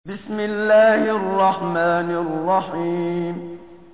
بسم الله الرحمن الرحيم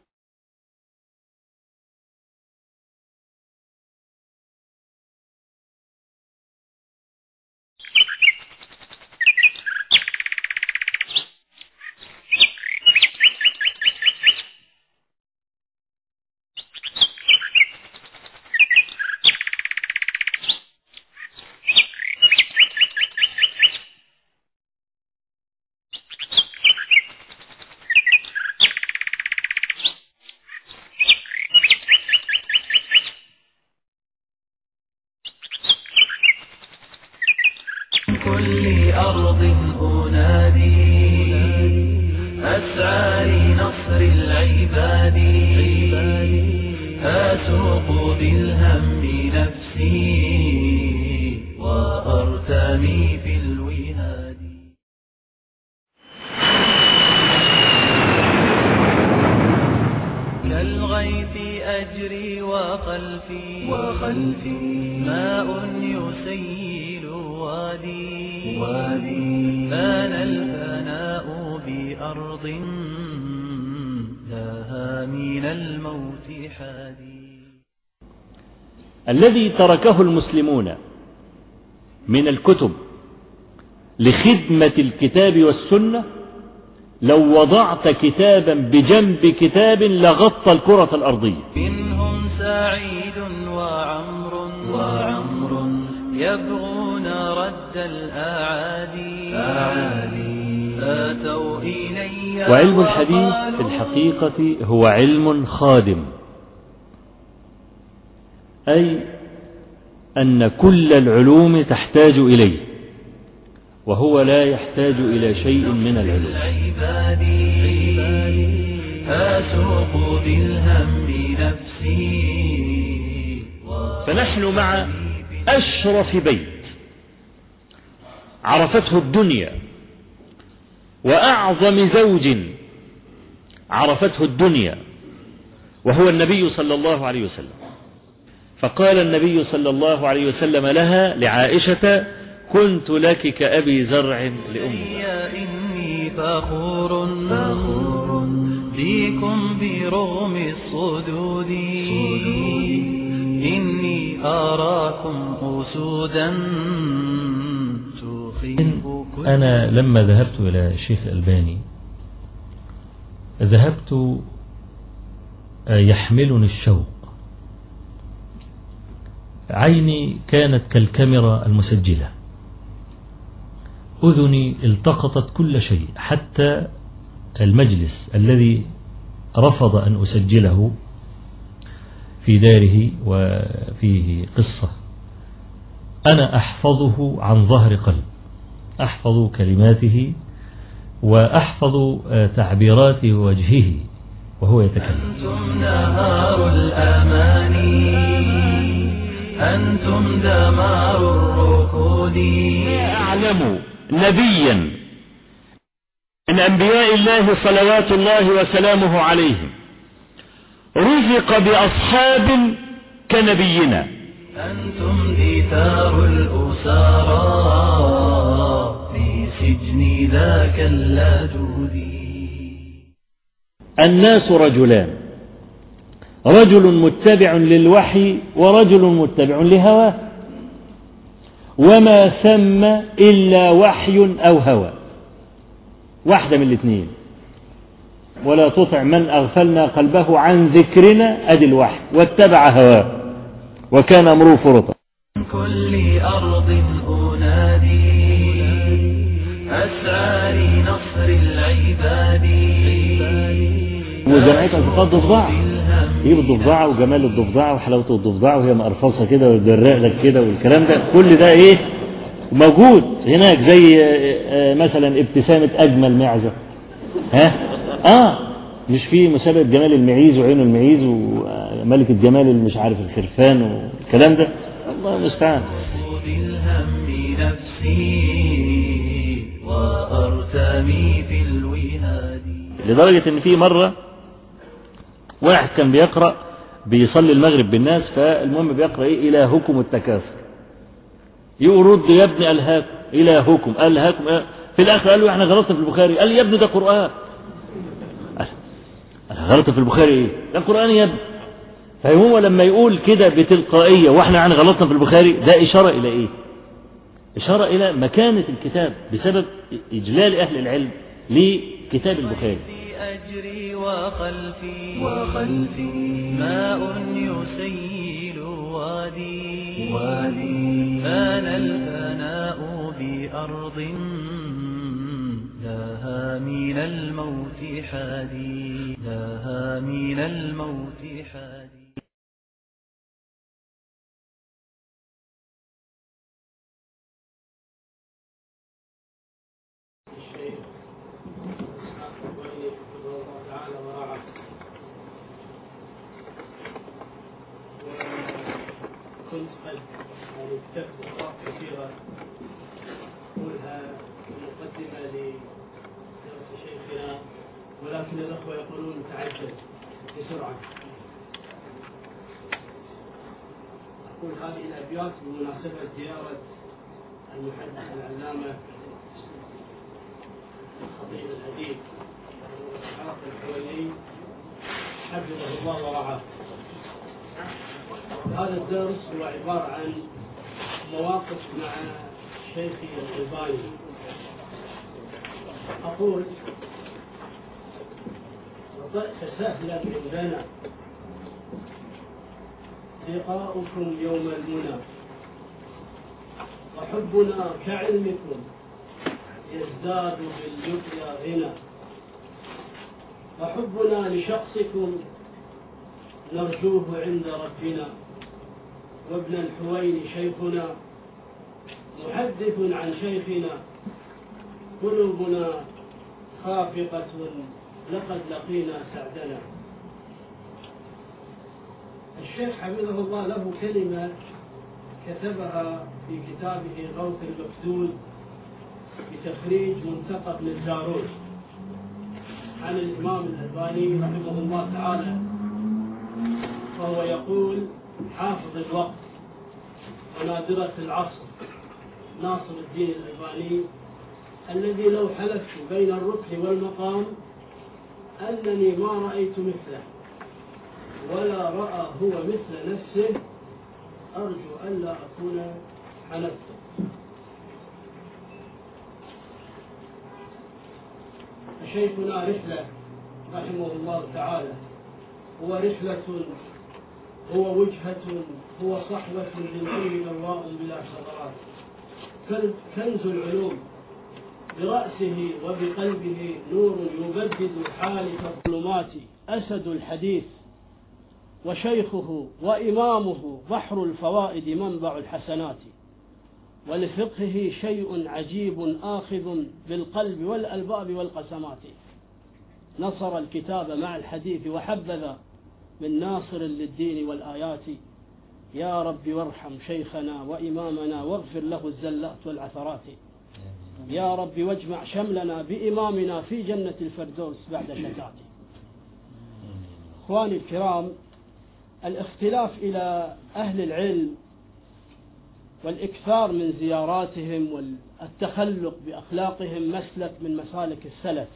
كل أرض أنادي أسعى لنصر العباد أسوق بالهم نفسي وأرتمي في الوهاد كالغيث أجري وخلفي وخلفي ماء يسيل وادي وادي بان الفناء بأرض لها من الموت حادي الذي تركه المسلمون من الكتب لخدمة الكتاب والسنة لو وضعت كتابا بجنب كتاب لغطى الكرة الأرضية منهم سعيد وعمر وعمر يبغون رد الأعادي أعادي أتوا إلي وعلم الحديث في وقالوا الحقيقة هو علم خادم أي أن كل العلوم تحتاج إليه وهو لا يحتاج إلى شيء من العلوم العباد أسوق بالهم نفسي فنحن مع أشرف بيت عرفته الدنيا وأعظم زوج عرفته الدنيا وهو النبي صلى الله عليه وسلم فقال النبي صلى الله عليه وسلم لها لعائشة كنت لك كأبي زرع لأمي يا إني فخور فخور بكم برغم الصدود إني أراكم أسودا تخيف كل أنا لما ذهبت إلى الشيخ الألباني ذهبت يحملني الشوق عيني كانت كالكاميرا المسجلة أذني التقطت كل شيء حتى المجلس الذي رفض أن أسجله في داره وفيه قصة أنا أحفظه عن ظهر قلب أحفظ كلماته وأحفظ آه، تعبيرات وجهه وهو يتكلم أنتم نهار الأماني أنتم دمار الركود أعلم نبيا من أنبياء الله صلوات الله وسلامه عليهم رزق بأصحاب كنبينا أنتم دثار الأسارى في سجن ذاك اللدود الناس رجلان رجل متبع للوحي ورجل متبع لهواه وما ثم إلا وحي أو هوى واحدة من الاثنين ولا تطع من أغفلنا قلبه عن ذكرنا أدي الوحي واتبع هواه وكان أمره فرطا من كل أرض أنادي أسعى لنصر العباد وجمعتها في قد ضفدعة تجيب الضفدعة وجمال الضفدعة وحلاوة الضفدعة وهي مقرفصة كده وتجرق لك كده والكلام ده كل ده ايه موجود هناك زي آه، آه، مثلا ابتسامة أجمل معزة ها اه مش في مسابقة جمال المعيز وعين المعيز وملكة جمال المش عارف الخرفان والكلام ده الله المستعان بالهم نفسي وأرتمي في الوهاد لدرجة ان في مرة واحد كان بيقرأ بيصلي المغرب بالناس فالمهم بيقرأ ايه إلهكم التكاثر يقول رد يا ابن ألهاكم إلهكم ألهاكم إيه؟ في الاخر قال له احنا غلطنا في البخاري قال لي يا ابني ده قران انا غلطت في البخاري ايه ده القران يا ابني فهو لما يقول كده بتلقائيه واحنا يعني غلطنا في البخاري ده اشاره الى ايه اشاره الى مكانه الكتاب بسبب اجلال اهل العلم لكتاب البخاري أجري وخلفي وخلفي ماء يسيل وادي وادي فان الفناء بأرض لها من الموت حادي لها من الموت حادي كنت قد يعني كتبت أخبار كثيرة أقولها مقدمة لدرس شيخنا ولكن الأخوة يقولون تعجل بسرعة أقول هذه الأبيات بمناسبة زيارة المحدث العلامة الخطيب الأديب إسحاق الحويني حفظه الله ورعاه هذا الدرس هو عبارة عن مواقف مع شيخي الألباني أقول وطأت سهلا عندنا لقاؤكم يوم المنى وحبنا كعلمكم يزداد باللقيا غنى وحبنا لشخصكم نرجوه عند ربنا وابن الحوين شيخنا محدث عن شيخنا قلوبنا خافقة لقد لقينا سعدنا الشيخ حفظه الله له كلمة كتبها في كتابه غوث المكدود بتخريج منتقى ابن الجارود عن الإمام الألباني رحمه الله تعالى فهو يقول حافظ الوقت ونادرة العصر ناصر الدين الألباني الذي لو حلفت بين الركن والمقام أنني ما رأيت مثله ولا رأى هو مثل نفسه أرجو ألا أكون حلفت فشيخنا رحلة رحمه الله تعالى هو رحلة هو وجهة هو صحوة للعلم ضواء بلا ثغرات كنز العلوم برأسه وبقلبه نور يبدد حالك الظلمات أسد الحديث وشيخه وإمامه بحر الفوائد منبع الحسنات ولفقهه شيء عجيب آخذ بالقلب والألباب والقسمات نصر الكتاب مع الحديث وحبذا من ناصر للدين والآيات يا رب وارحم شيخنا وإمامنا واغفر له الزلات والعثرات يا رب واجمع شملنا بإمامنا في جنة الفردوس بعد شتات إخواني الكرام الاختلاف إلى أهل العلم والإكثار من زياراتهم والتخلق بأخلاقهم مسلك من مسالك السلف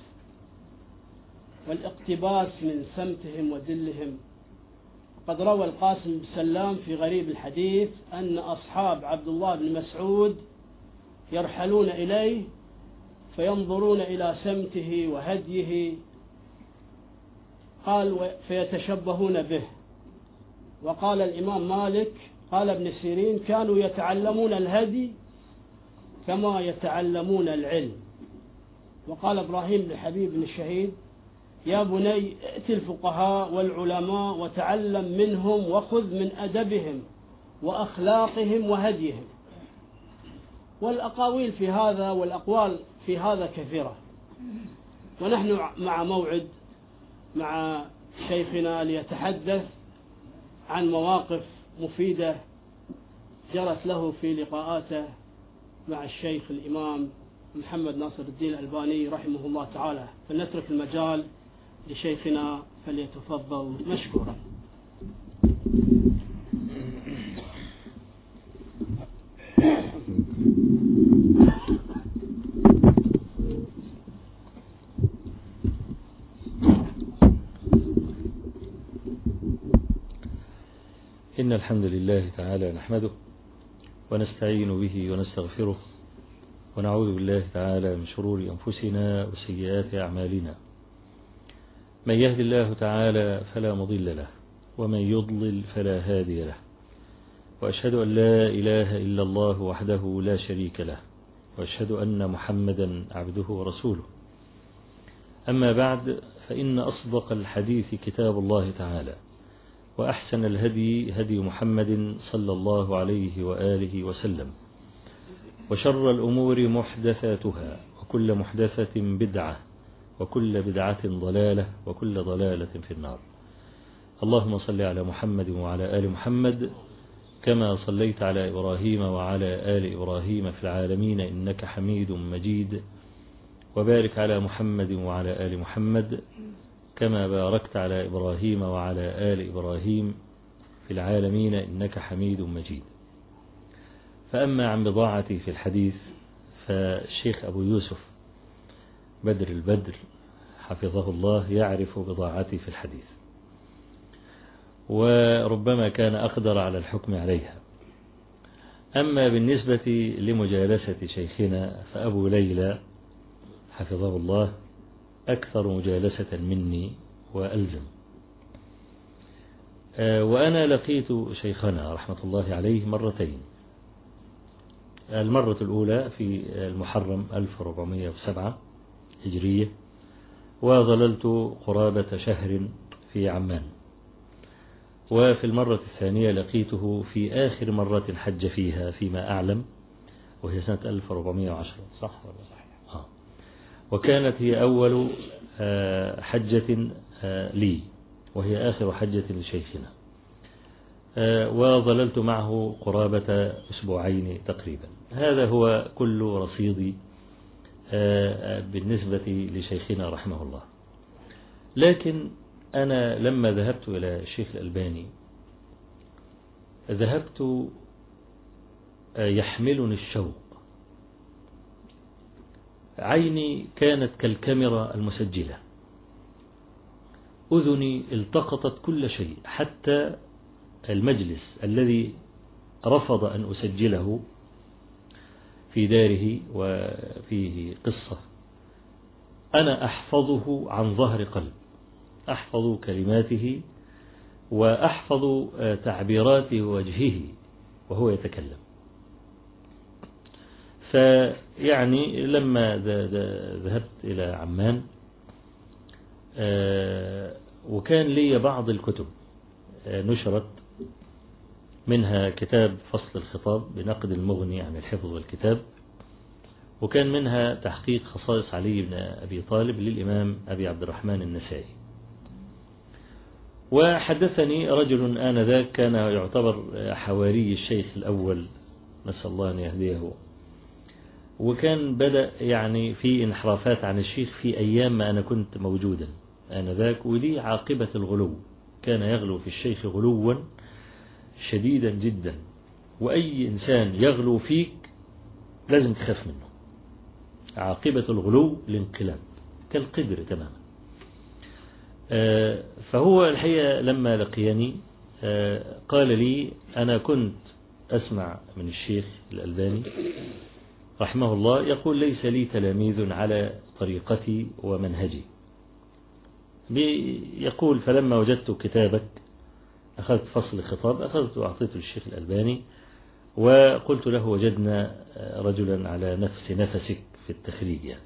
والاقتباس من سمتهم ودلهم قد روى القاسم بن سلام في غريب الحديث أن أصحاب عبد الله بن مسعود يرحلون إليه فينظرون إلى سمته وهديه قال فيتشبهون به وقال الإمام مالك قال ابن سيرين كانوا يتعلمون الهدي كما يتعلمون العلم وقال إبراهيم بن حبيب بن الشهيد يا بني ائت الفقهاء والعلماء وتعلم منهم وخذ من أدبهم وأخلاقهم وهديهم والأقاويل في هذا والأقوال في هذا كثيرة ونحن مع موعد مع شيخنا ليتحدث عن مواقف مفيدة جرت له في لقاءاته مع الشيخ الإمام محمد ناصر الدين الألباني رحمه الله تعالى فلنترك المجال لشيخنا فليتفضل مشكورا إن الحمد لله تعالى نحمده ونستعين به ونستغفره ونعوذ بالله تعالى من شرور أنفسنا وسيئات أعمالنا من يهد الله تعالى فلا مضل له ومن يضلل فلا هادي له وأشهد أن لا إله إلا الله وحده لا شريك له وأشهد أن محمدا عبده ورسوله أما بعد فإن أصدق الحديث كتاب الله تعالى وأحسن الهدي هدي محمد صلى الله عليه وآله وسلم وشر الأمور محدثاتها وكل محدثة بدعة وكل بدعة ضلالة وكل ضلالة في النار اللهم صل على محمد وعلى آل محمد كما صليت على إبراهيم وعلى آل إبراهيم في العالمين إنك حميد مجيد وبارك على محمد وعلى آل محمد كما باركت على إبراهيم وعلى آل إبراهيم في العالمين إنك حميد مجيد فأما عن بضاعتي في الحديث فالشيخ أبو يوسف بدر البدر حفظه الله يعرف بضاعتي في الحديث وربما كان أقدر على الحكم عليها أما بالنسبة لمجالسة شيخنا فأبو ليلى حفظه الله أكثر مجالسة مني وألزم وأنا لقيت شيخنا رحمة الله عليه مرتين المرة الأولى في المحرم 1407 هجرية وظللت قرابة شهر في عمان وفي المرة الثانية لقيته في آخر مرة حج فيها فيما أعلم وهي سنة 1410 صح ولا صحيح آه. وكانت هي أول حجة لي وهي آخر حجة لشيخنا وظللت معه قرابة أسبوعين تقريبا هذا هو كل رصيدي بالنسبة لشيخنا رحمه الله لكن أنا لما ذهبت إلى الشيخ الألباني ذهبت يحملني الشوق عيني كانت كالكاميرا المسجلة أذني التقطت كل شيء حتى المجلس الذي رفض أن أسجله في داره وفيه قصة أنا أحفظه عن ظهر قلب أحفظ كلماته وأحفظ تعبيرات وجهه وهو يتكلم فيعني لما ذهبت إلى عمان وكان لي بعض الكتب نشرت منها كتاب فصل الخطاب بنقد المغني عن الحفظ والكتاب وكان منها تحقيق خصائص علي بن أبي طالب للإمام أبي عبد الرحمن النسائي وحدثني رجل آنذاك كان يعتبر حواري الشيخ الأول نسأل الله أن يهديه وكان بدأ يعني في انحرافات عن الشيخ في أيام ما أنا كنت موجودا آنذاك ودي عاقبة الغلو كان يغلو في الشيخ غلوا شديدا جدا وأي إنسان يغلو فيك لازم تخاف منه عاقبة الغلو الانقلاب كالقدر تماما فهو الحقيقة لما لقيني قال لي أنا كنت أسمع من الشيخ الألباني رحمه الله يقول ليس لي تلاميذ على طريقتي ومنهجي يقول فلما وجدت كتابك أخذت فصل خطاب أخذت وأعطيته للشيخ الألباني وقلت له وجدنا رجلا على نفس نفسك في التخريج يعني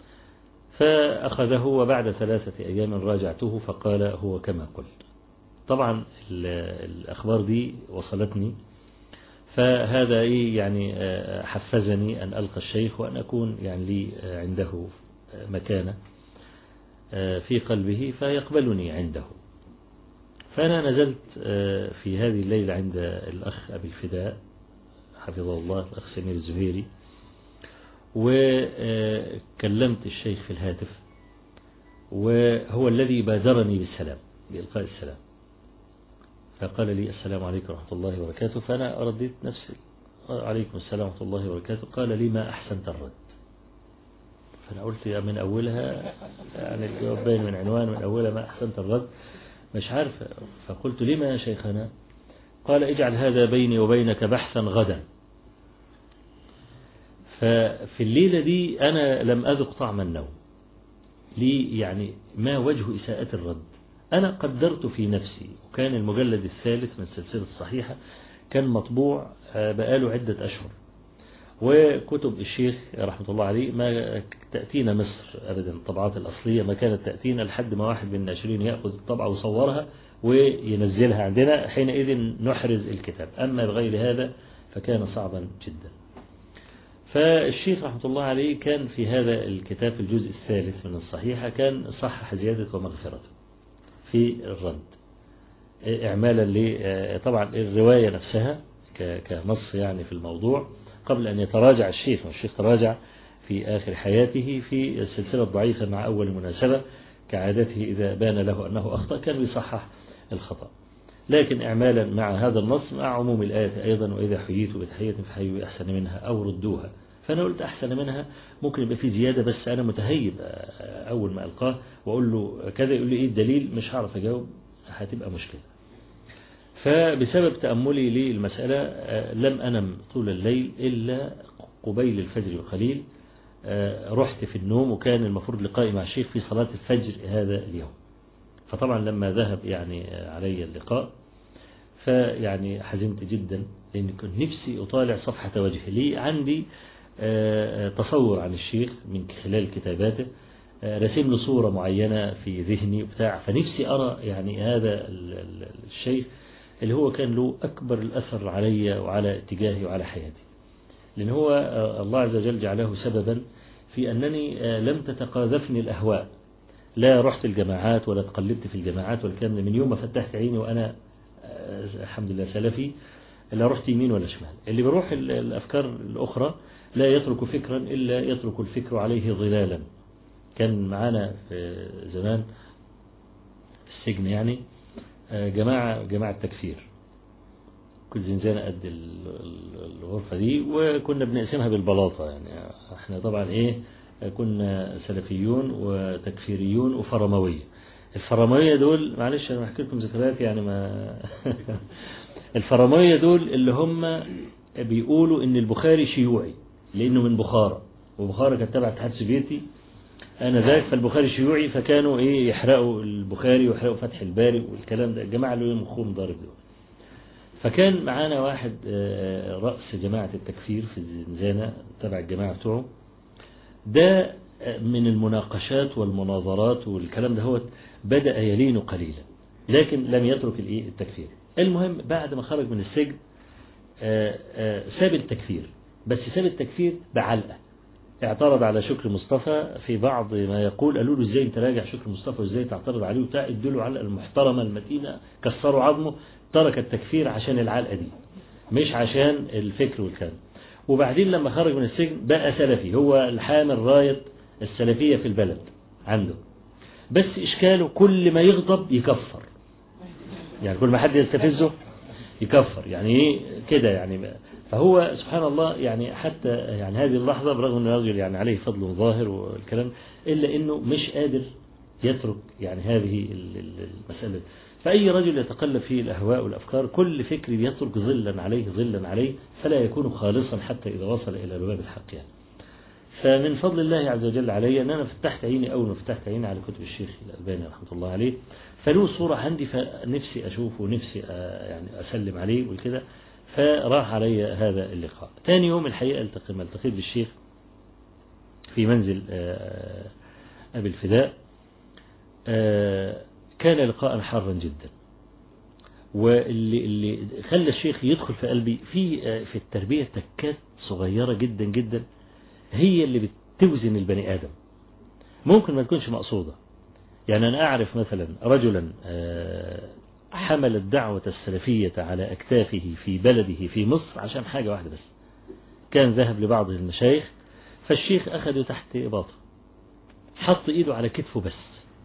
فأخذه وبعد ثلاثة أيام راجعته فقال هو كما قلت طبعا الأخبار دي وصلتني فهذا يعني حفزني أن ألقى الشيخ وأن أكون يعني لي عنده مكانة في قلبه فيقبلني عنده فأنا نزلت في هذه الليلة عند الأخ أبي الفداء حفظه الله الأخ سمير الزهيري وكلمت الشيخ في الهاتف وهو الذي بادرني بالسلام بإلقاء السلام فقال لي السلام عليكم ورحمة الله وبركاته فأنا رديت نفسي عليكم السلام ورحمة الله وبركاته قال لي ما أحسنت الرد فأنا قلت من أولها يعني الجواب باين من عنوان من أولها ما أحسنت الرد مش عارف فقلت لما يا شيخنا قال اجعل هذا بيني وبينك بحثا غدا ففي الليلة دي أنا لم أذق طعم النوم لي يعني ما وجه إساءة الرد أنا قدرت في نفسي وكان المجلد الثالث من سلسلة الصحيحة كان مطبوع بقاله عدة أشهر وكتب الشيخ رحمة الله عليه ما تأتينا مصر أبدا الطبعات الأصلية ما كانت تأتينا لحد ما واحد من الناشرين يأخذ الطبعة ويصورها وينزلها عندنا حينئذ نحرز الكتاب أما بغير هذا فكان صعبا جدا فالشيخ رحمة الله عليه كان في هذا الكتاب في الجزء الثالث من الصحيحة كان صحح زيادة ومغفرته في الرد إعمالا ل طبعا الرواية نفسها كنص يعني في الموضوع قبل أن يتراجع الشيخ والشيخ تراجع في آخر حياته في السلسلة الضعيفة مع أول مناسبة كعادته إذا بان له أنه أخطأ كان يصحح الخطأ لكن إعمالا مع هذا النص مع عموم الآية أيضا وإذا حييت بتحية فحيوا أحسن منها أو ردوها فأنا قلت أحسن منها ممكن يبقى في زيادة بس أنا متهيب أول ما ألقاه وأقول له كذا يقول لي إيه الدليل مش هعرف أجاوب هتبقى مشكلة فبسبب تأملي للمسألة لم أنم طول الليل إلا قبيل الفجر بقليل رحت في النوم وكان المفروض لقائي مع الشيخ في صلاة الفجر هذا اليوم فطبعا لما ذهب يعني علي اللقاء فيعني حزنت جدا لأن كنت نفسي أطالع صفحة وجهه لي عندي تصور عن الشيخ من خلال كتاباته رسم له صورة معينة في ذهني بتاع فنفسي أرى يعني هذا الشيخ اللي هو كان له أكبر الأثر علي وعلى اتجاهي وعلى حياتي لأن هو الله عز وجل جعله سببا في أنني لم تتقاذفني الأهواء لا رحت الجماعات ولا تقلبت في الجماعات والكلام من يوم ما فتحت عيني وأنا الحمد لله سلفي لا رحت يمين ولا شمال اللي بيروح الأفكار الأخرى لا يترك فكرا إلا يترك الفكر عليه ظلالا كان معانا في زمان في السجن يعني جماعة جماعة تكفير كل زنزانة قد الغرفة دي وكنا بنقسمها بالبلاطة يعني احنا طبعا ايه كنا سلفيون وتكفيريون وفرموية الفرموية دول معلش انا بحكي لكم ذكريات يعني ما الفرموية دول اللي هم بيقولوا ان البخاري شيوعي لانه من بخارى وبخارى كانت تبع الاتحاد السوفيتي انا ذاك فالبخاري شيوعي فكانوا ايه يحرقوا البخاري ويحرقوا فتح الباري والكلام ده الجماعه اللي مخهم ضارب دول فكان معانا واحد رأس جماعة التكفير في الزنزانة تبع الجماعة بتوعه ده من المناقشات والمناظرات والكلام ده هو بدأ يلين قليلا لكن لم يترك الايه التكفير المهم بعد ما خرج من السجن ساب التكفير بس ساب التكفير بعلقة اعترض على شكر مصطفى في بعض ما يقول قالوا له ازاي انت راجع شكر مصطفى وازاي تعترض عليه وبتاع ادوا له علقه المحترمه المتينه كسروا عظمه ترك التكفير عشان العلقه دي مش عشان الفكر والكلام وبعدين لما خرج من السجن بقى سلفي هو الحامل رايه السلفيه في البلد عنده بس اشكاله كل ما يغضب يكفر يعني كل ما حد يستفزه يكفر يعني ايه كده يعني فهو سبحان الله يعني حتى يعني هذه اللحظة برغم أن الرجل يعني عليه فضل ظاهر والكلام إلا أنه مش قادر يترك يعني هذه المسألة فأي رجل يتقلب فيه الأهواء والأفكار كل فكر يترك ظلا عليه ظلا عليه فلا يكون خالصا حتى إذا وصل إلى لباب الحق يعني فمن فضل الله عز وجل علي أن أنا فتحت عيني أول ما فتحت عيني على كتب الشيخ الألباني رحمة الله عليه فله صورة عندي فنفسي أشوفه ونفسي يعني أسلم عليه والكده فراح علي هذا اللقاء ثاني يوم الحقيقة التقيت التقيت بالشيخ في منزل أبي الفداء كان لقاء حارا جدا واللي اللي خلى الشيخ يدخل في قلبي في في التربية تكات صغيرة جدا جدا هي اللي بتوزن البني آدم ممكن ما تكونش مقصودة يعني أنا أعرف مثلا رجلا حمل الدعوة السلفية على أكتافه في بلده في مصر عشان حاجة واحدة بس كان ذهب لبعض المشايخ فالشيخ أخذه تحت إباطه حط إيده على كتفه بس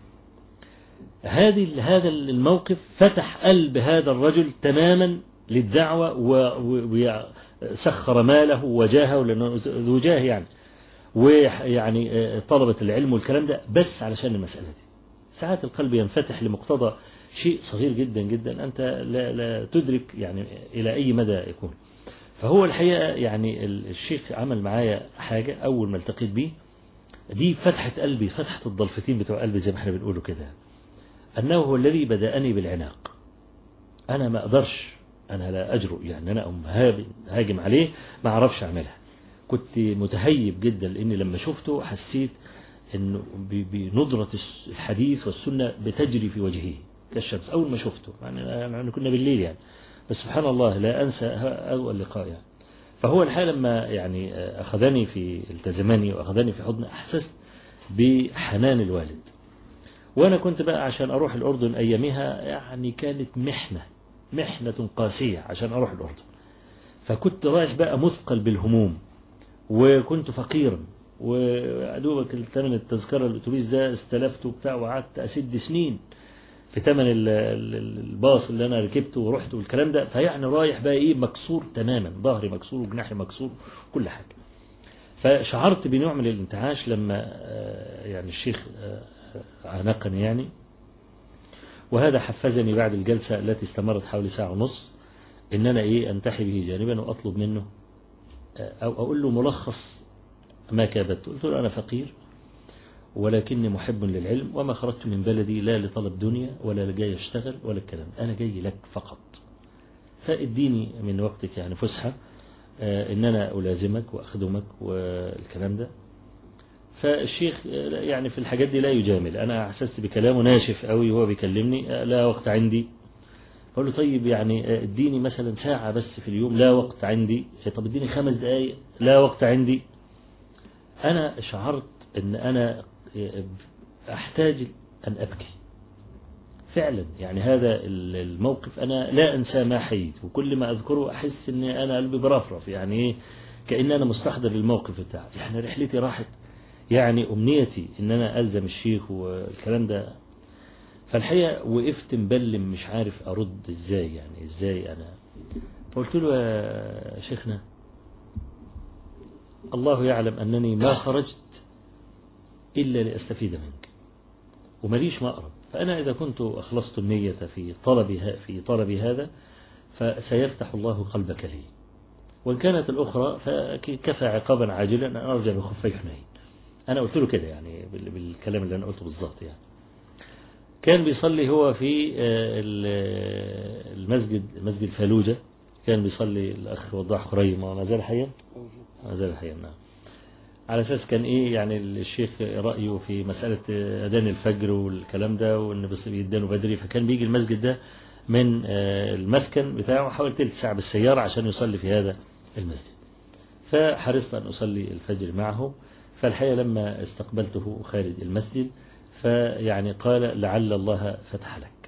هذه هذا الموقف فتح قلب هذا الرجل تماما للدعوة وسخر ماله وجاهه لأنه ذو جاه يعني ويعني طلبة العلم والكلام ده بس علشان المسألة دي ساعات القلب ينفتح لمقتضى شيء صغير جدا جدا أنت لا, لا تدرك يعني إلى أي مدى يكون فهو الحقيقة يعني الشيخ عمل معايا حاجة أول ما التقيت بيه دي فتحة قلبي فتحة الضلفتين بتوع قلبي زي ما احنا بنقوله كده أنه هو الذي بدأني بالعناق أنا ما أقدرش أنا لا أجرؤ يعني أنا أم هاجم عليه ما أعرفش أعملها كنت متهيب جدا لأني لما شفته حسيت أنه بنظرة الحديث والسنة بتجري في وجهه كالشمس أول ما شفته يعني كنا بالليل يعني بس سبحان الله لا أنسى أول اللقاء يعني فهو الحال لما يعني أخذني في التزمني وأخذني في حضن أحسست بحنان الوالد وأنا كنت بقى عشان أروح الأردن أيامها يعني كانت محنة محنة قاسية عشان أروح الأردن فكنت رايح بقى مثقل بالهموم وكنت فقيرا وأدوبك ثمن التذكرة الأتوبيس ده استلفته بتاع وقعدت أسد سنين في ثمن الباص اللي أنا ركبته ورحت والكلام ده فيعني رايح بقى إيه مكسور تماما ظهري مكسور وجناحي مكسور كل حاجة فشعرت بنوع من الانتعاش لما يعني الشيخ عانقني يعني وهذا حفزني بعد الجلسة التي استمرت حوالي ساعة ونص ان انا ايه انتحي به جانبا واطلب منه او اقول له ملخص ما كابدت قلت له انا فقير ولكني محب للعلم وما خرجت من بلدي لا لطلب دنيا ولا جاي اشتغل ولا الكلام انا جاي لك فقط فاديني من وقتك يعني فسحة ان انا الازمك واخدمك والكلام ده فالشيخ يعني في الحاجات دي لا يجامل أنا أحسست بكلامه ناشف قوي وهو بيكلمني لا وقت عندي بقول له طيب يعني اديني مثلا ساعة بس في اليوم لا وقت عندي طب اديني خمس دقايق لا وقت عندي أنا شعرت أن أنا أحتاج أن أبكي فعلا يعني هذا الموقف أنا لا أنسى ما حييت وكل ما أذكره أحس أن أنا قلبي برفرف يعني إيه كأن أنا مستحضر الموقف بتاعي يعني رحلتي راحت يعني أمنيتي إن أنا ألزم الشيخ والكلام ده فالحقيقة وقفت مبلم مش عارف أرد إزاي يعني إزاي أنا قلت له يا شيخنا الله يعلم أنني ما خرجت إلا لأستفيد منك ومليش مأرب فأنا إذا كنت أخلصت النية في طلب في طلب هذا فسيفتح الله قلبك لي وإن كانت الأخرى فكفى عقابا عاجلا أن أرجع بخفي حنين أنا قلت له كده يعني بالكلام اللي أنا قلته بالظبط يعني كان بيصلي هو في المسجد مسجد فالوجة كان بيصلي الأخ وضاح خريم وما زال حيا ما زال حيا نعم على أساس كان إيه يعني الشيخ رأيه في مسألة أذان الفجر والكلام ده وإن بيدانوا بدري فكان بيجي المسجد ده من المسكن بتاعه حوالي تلت ساعة بالسيارة عشان يصلي في هذا المسجد فحرصت أن أصلي الفجر معه فالحقيقة لما استقبلته خارج المسجد فيعني قال لعل الله فتح لك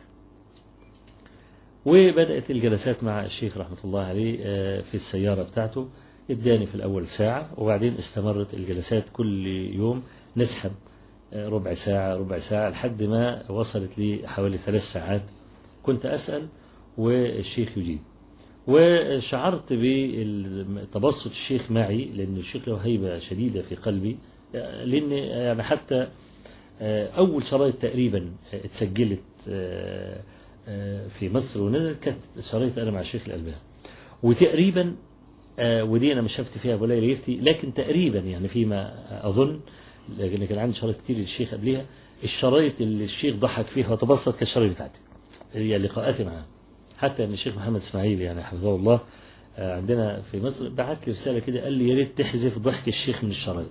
وبدأت الجلسات مع الشيخ رحمة الله عليه في السيارة بتاعته اداني في الأول ساعة وبعدين استمرت الجلسات كل يوم نسحب ربع ساعة ربع ساعة لحد ما وصلت لي حوالي ثلاث ساعات كنت أسأل والشيخ يجيب وشعرت بتبسط الشيخ معي لأن الشيخ له هيبة شديدة في قلبي لأن يعني حتى أول شرايط تقريبا اتسجلت في مصر ونزلت كانت شرايط أنا مع الشيخ الألباني وتقريبا ودي أنا مش شفت فيها ولا ليفتي لكن تقريبا يعني فيما أظن لكن كان عندي شرايط كتير للشيخ قبلها الشرايط اللي الشيخ ضحك فيها وتبسط كالشرايط بتاعتي هي لقاءاتي معاه حتى ان الشيخ محمد اسماعيل يعني حفظه الله عندنا في مصر بعت لي رسالة كده قال لي يا ريت تحذف ضحك الشيخ من الشرايط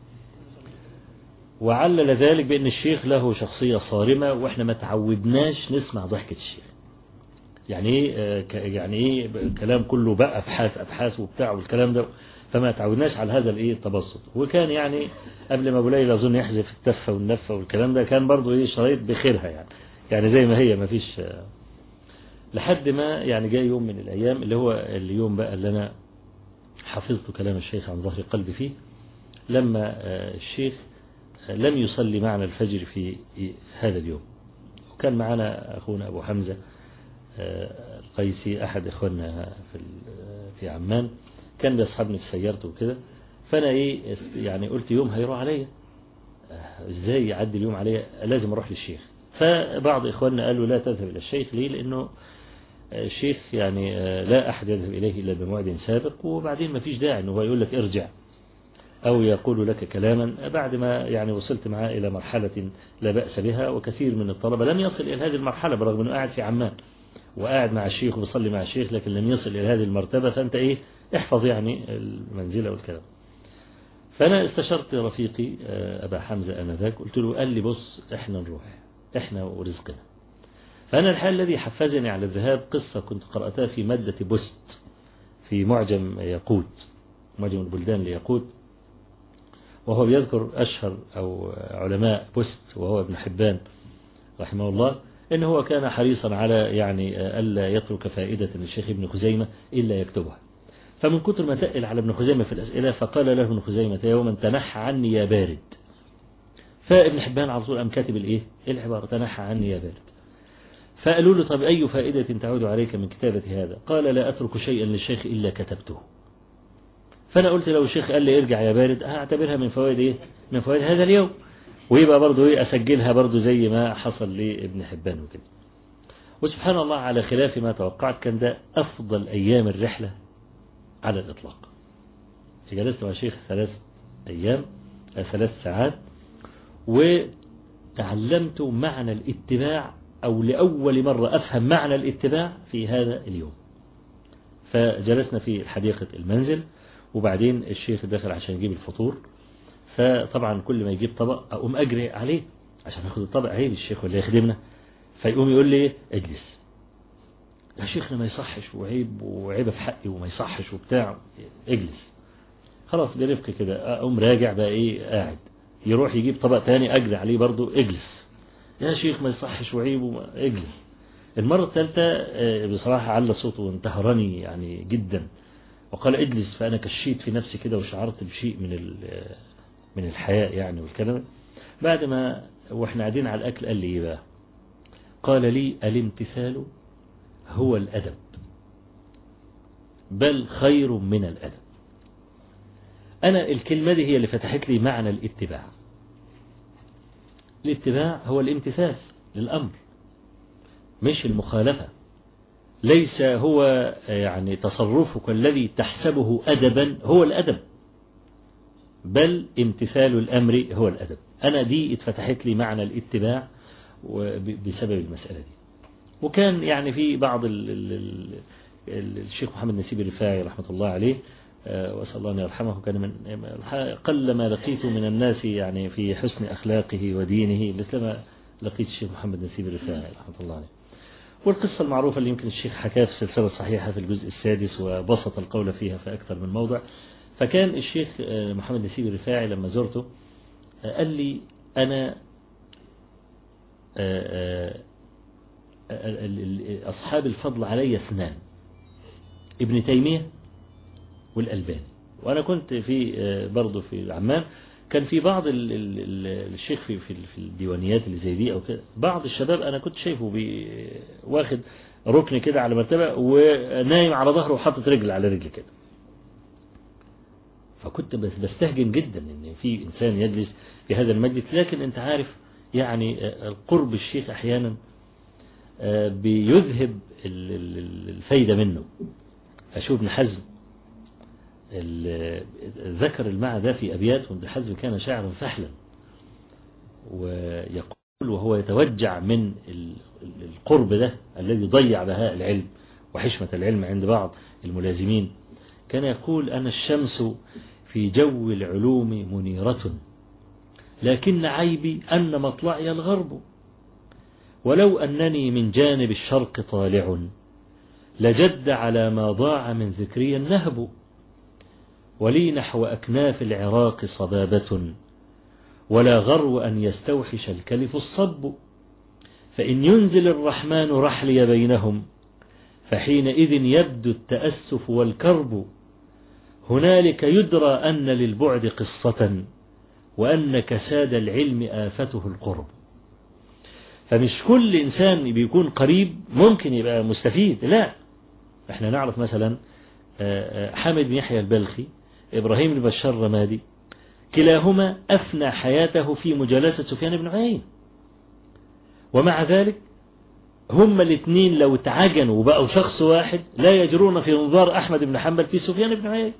وعلل ذلك بأن الشيخ له شخصية صارمة وإحنا ما تعودناش نسمع ضحكة الشيخ يعني ايه يعني ايه كلام كله بقى ابحاث ابحاث وبتاع والكلام ده فما تعودناش على هذا الايه التبسط وكان يعني قبل ما ابو ليلى اظن يحذف التفه والنفه والكلام ده كان برضه ايه شرايط بخيرها يعني يعني زي ما هي ما فيش لحد ما يعني جاء يوم من الايام اللي هو اليوم بقى اللي انا حفظت كلام الشيخ عن ظهر قلبي فيه لما الشيخ لم يصلي معنا الفجر في هذا اليوم وكان معنا أخونا أبو حمزة القيسي أحد إخواننا في في عمان كان بيصحبني في سيارته وكده فأنا إيه يعني قلت يوم هيروح عليا إزاي يعدي اليوم عليا لازم أروح للشيخ فبعض إخواننا قالوا لا تذهب إلى الشيخ ليه لأنه الشيخ يعني لا أحد يذهب إليه إلا بموعد سابق وبعدين ما فيش داعي أنه هو يقول لك ارجع أو يقول لك كلاما بعد ما يعني وصلت معاه إلى مرحلة لا بأس بها وكثير من الطلبة لم يصل إلى هذه المرحلة برغم أنه قاعد في عمان وقاعد مع الشيخ وبيصلي مع الشيخ لكن لم يصل إلى هذه المرتبة فأنت إيه احفظ يعني المنزلة والكلام فأنا استشرت رفيقي أبا حمزة أنذاك قلت له قال لي بص إحنا نروح إحنا ورزقنا فأنا الحال الذي حفزني على الذهاب قصة كنت قرأتها في مادة بوست في معجم يقود معجم البلدان ليقود وهو بيذكر أشهر أو علماء بوست وهو ابن حبان رحمه الله إن هو كان حريصا على يعني ألا يترك فائدة للشيخ ابن خزيمة إلا يكتبها فمن كتر ما تقل على ابن خزيمة في الأسئلة فقال له ابن خزيمة يوما تنحى عني يا بارد فابن حبان على طول قام كاتب الايه العبارة تنحى عني يا بارد فقالوا له طب أي فائدة تعود عليك من كتابة هذا قال لا أترك شيئا للشيخ إلا كتبته فأنا قلت لو الشيخ قال لي ارجع يا بارد هعتبرها من فوائد إيه من فوائد هذا اليوم ويبقى برضه إيه أسجلها برضه زي ما حصل لابن حبان وكده وسبحان الله على خلاف ما توقعت كان ده أفضل أيام الرحلة على الإطلاق جلست مع الشيخ ثلاث أيام ثلاث ساعات وتعلمت معنى الاتباع أو لأول مرة أفهم معنى الاتباع في هذا اليوم فجلسنا في حديقة المنزل وبعدين الشيخ دخل عشان يجيب الفطور فطبعا كل ما يجيب طبق أقوم أجري عليه عشان أخذ الطبق عيب الشيخ ولا يخدمنا فيقوم يقول لي اجلس يا شيخنا ما يصحش وعيب وعيبة في حقي وما يصحش وبتاع اجلس خلاص برفق كده أقوم راجع بقى إيه قاعد يروح يجيب طبق تاني أجري عليه برضو اجلس يا شيخ ما يصحش وعيب وما اجلس المرة الثالثة بصراحة على صوته وانتهرني يعني جدا وقال اجلس فأنا كشيت في نفسي كده وشعرت بشيء من من الحياء يعني والكلام بعد ما واحنا قاعدين على الأكل قال لي ايه بقى قال لي الامتثال هو الأدب بل خير من الأدب أنا الكلمة دي هي اللي فتحت لي معنى الاتباع الاتباع هو الامتثال للأمر مش المخالفة ليس هو يعني تصرفك الذي تحسبه أدبا هو الأدب بل امتثال الأمر هو الأدب أنا دي اتفتحت لي معنى الاتباع بسبب المسألة دي وكان يعني في بعض ال ال ال الشيخ محمد نسيب الرفاعي رحمة الله عليه وأسأل الله أن يرحمه كان من قل ما لقيت من الناس يعني في حسن أخلاقه ودينه مثل ما لقيت الشيخ محمد نسيب الرفاعي رحمة الله عليه والقصة المعروفة اللي يمكن الشيخ حكاها في السلسلة الصحيحة في الجزء السادس وبسط القول فيها في أكثر من موضع فكان الشيخ محمد نسيب الرفاعي لما زرته قال لي أنا أصحاب الفضل علي اثنان ابن تيمية والألباني وأنا كنت في برضه في عمان كان في بعض ال ال الشيخ في في في الديوانيات اللي زي دي او كده بعض الشباب انا كنت شايفه بي واخد ركن كده على مرتبه ونايم على ظهره وحاطط رجل على رجل كده فكنت بس بستهجن جدا ان في انسان يجلس في هذا المجلس لكن انت عارف يعني القرب الشيخ احيانا بيذهب الفايده منه اشوف ابن حزم ذكر المعنى ده في أبيات وابن حزم كان شاعرا فحلا ويقول وهو يتوجع من القرب ده الذي ضيع بهاء العلم وحشمة العلم عند بعض الملازمين كان يقول أنا الشمس في جو العلوم منيرة لكن عيبي أن مطلعي الغرب ولو أنني من جانب الشرق طالع لجد على ما ضاع من ذكري النهب ولي نحو أكناف العراق صبابة ولا غرو أن يستوحش الكلف الصب فإن ينزل الرحمن رحلي بينهم فحينئذ يبدو التأسف والكرب هنالك يدرى أن للبعد قصة وأن كساد العلم آفته القرب فمش كل إنسان بيكون قريب ممكن يبقى مستفيد لا احنا نعرف مثلا حامد بن يحيى البلخي إبراهيم بن بشار الرمادي كلاهما أفنى حياته في مجالسة سفيان بن عيين ومع ذلك هما الاثنين لو اتعجنوا وبقوا شخص واحد لا يجرون في انظار أحمد بن حنبل في سفيان بن عيينة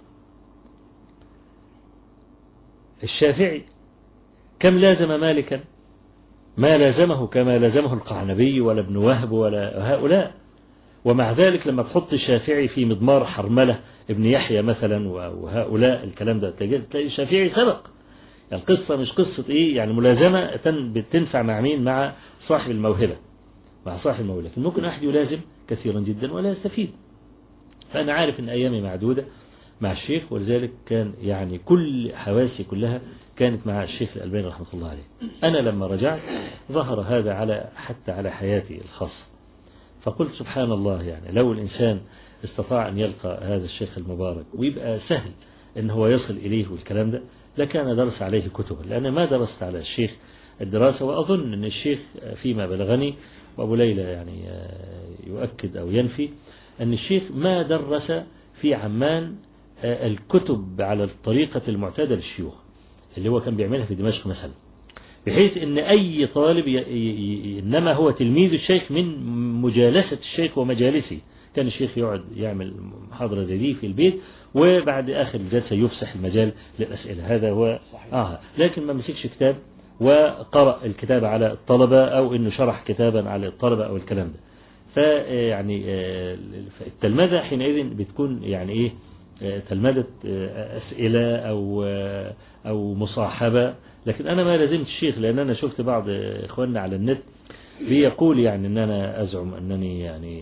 الشافعي كم لازم مالكا ما لازمه كما لازمه القعنبي ولا ابن وهب ولا هؤلاء ومع ذلك لما تحط الشافعي في مضمار حرملة ابن يحيى مثلا وهؤلاء الكلام ده تلاقي الشافعي سبق يعني القصة مش قصة ايه يعني ملازمة بتنفع مع مين مع صاحب الموهبة مع صاحب الموهبة لكن ممكن أحد يلازم كثيرا جدا ولا يستفيد فأنا عارف أن أيامي معدودة مع الشيخ ولذلك كان يعني كل حواسي كلها كانت مع الشيخ الألباني رحمة الله عليه أنا لما رجعت ظهر هذا على حتى على حياتي الخاصة فقلت سبحان الله يعني لو الإنسان استطاع أن يلقى هذا الشيخ المبارك ويبقى سهل أن هو يصل إليه والكلام ده لكان درس عليه كتبا لأن ما درست على الشيخ الدراسة وأظن أن الشيخ فيما بلغني وأبو ليلى يعني يؤكد أو ينفي أن الشيخ ما درس في عمان الكتب على الطريقة المعتادة للشيوخ اللي هو كان بيعملها في دمشق مثلا بحيث ان اي طالب ي... ي... انما هو تلميذ الشيخ من مجالسة الشيخ ومجالسه كان الشيخ يقعد يعمل محاضرة زي دي في البيت وبعد اخر الجلسة يفسح المجال للاسئلة هذا هو اه لكن ما مسكش كتاب وقرأ الكتاب على الطلبة او انه شرح كتابا على الطلبة او الكلام ده فيعني التلمذة حينئذ بتكون يعني ايه تلمذة أسئلة أو أو مصاحبة لكن أنا ما لازمت الشيخ لأن أنا شفت بعض إخواننا على النت بيقول يعني أن أنا أزعم أنني يعني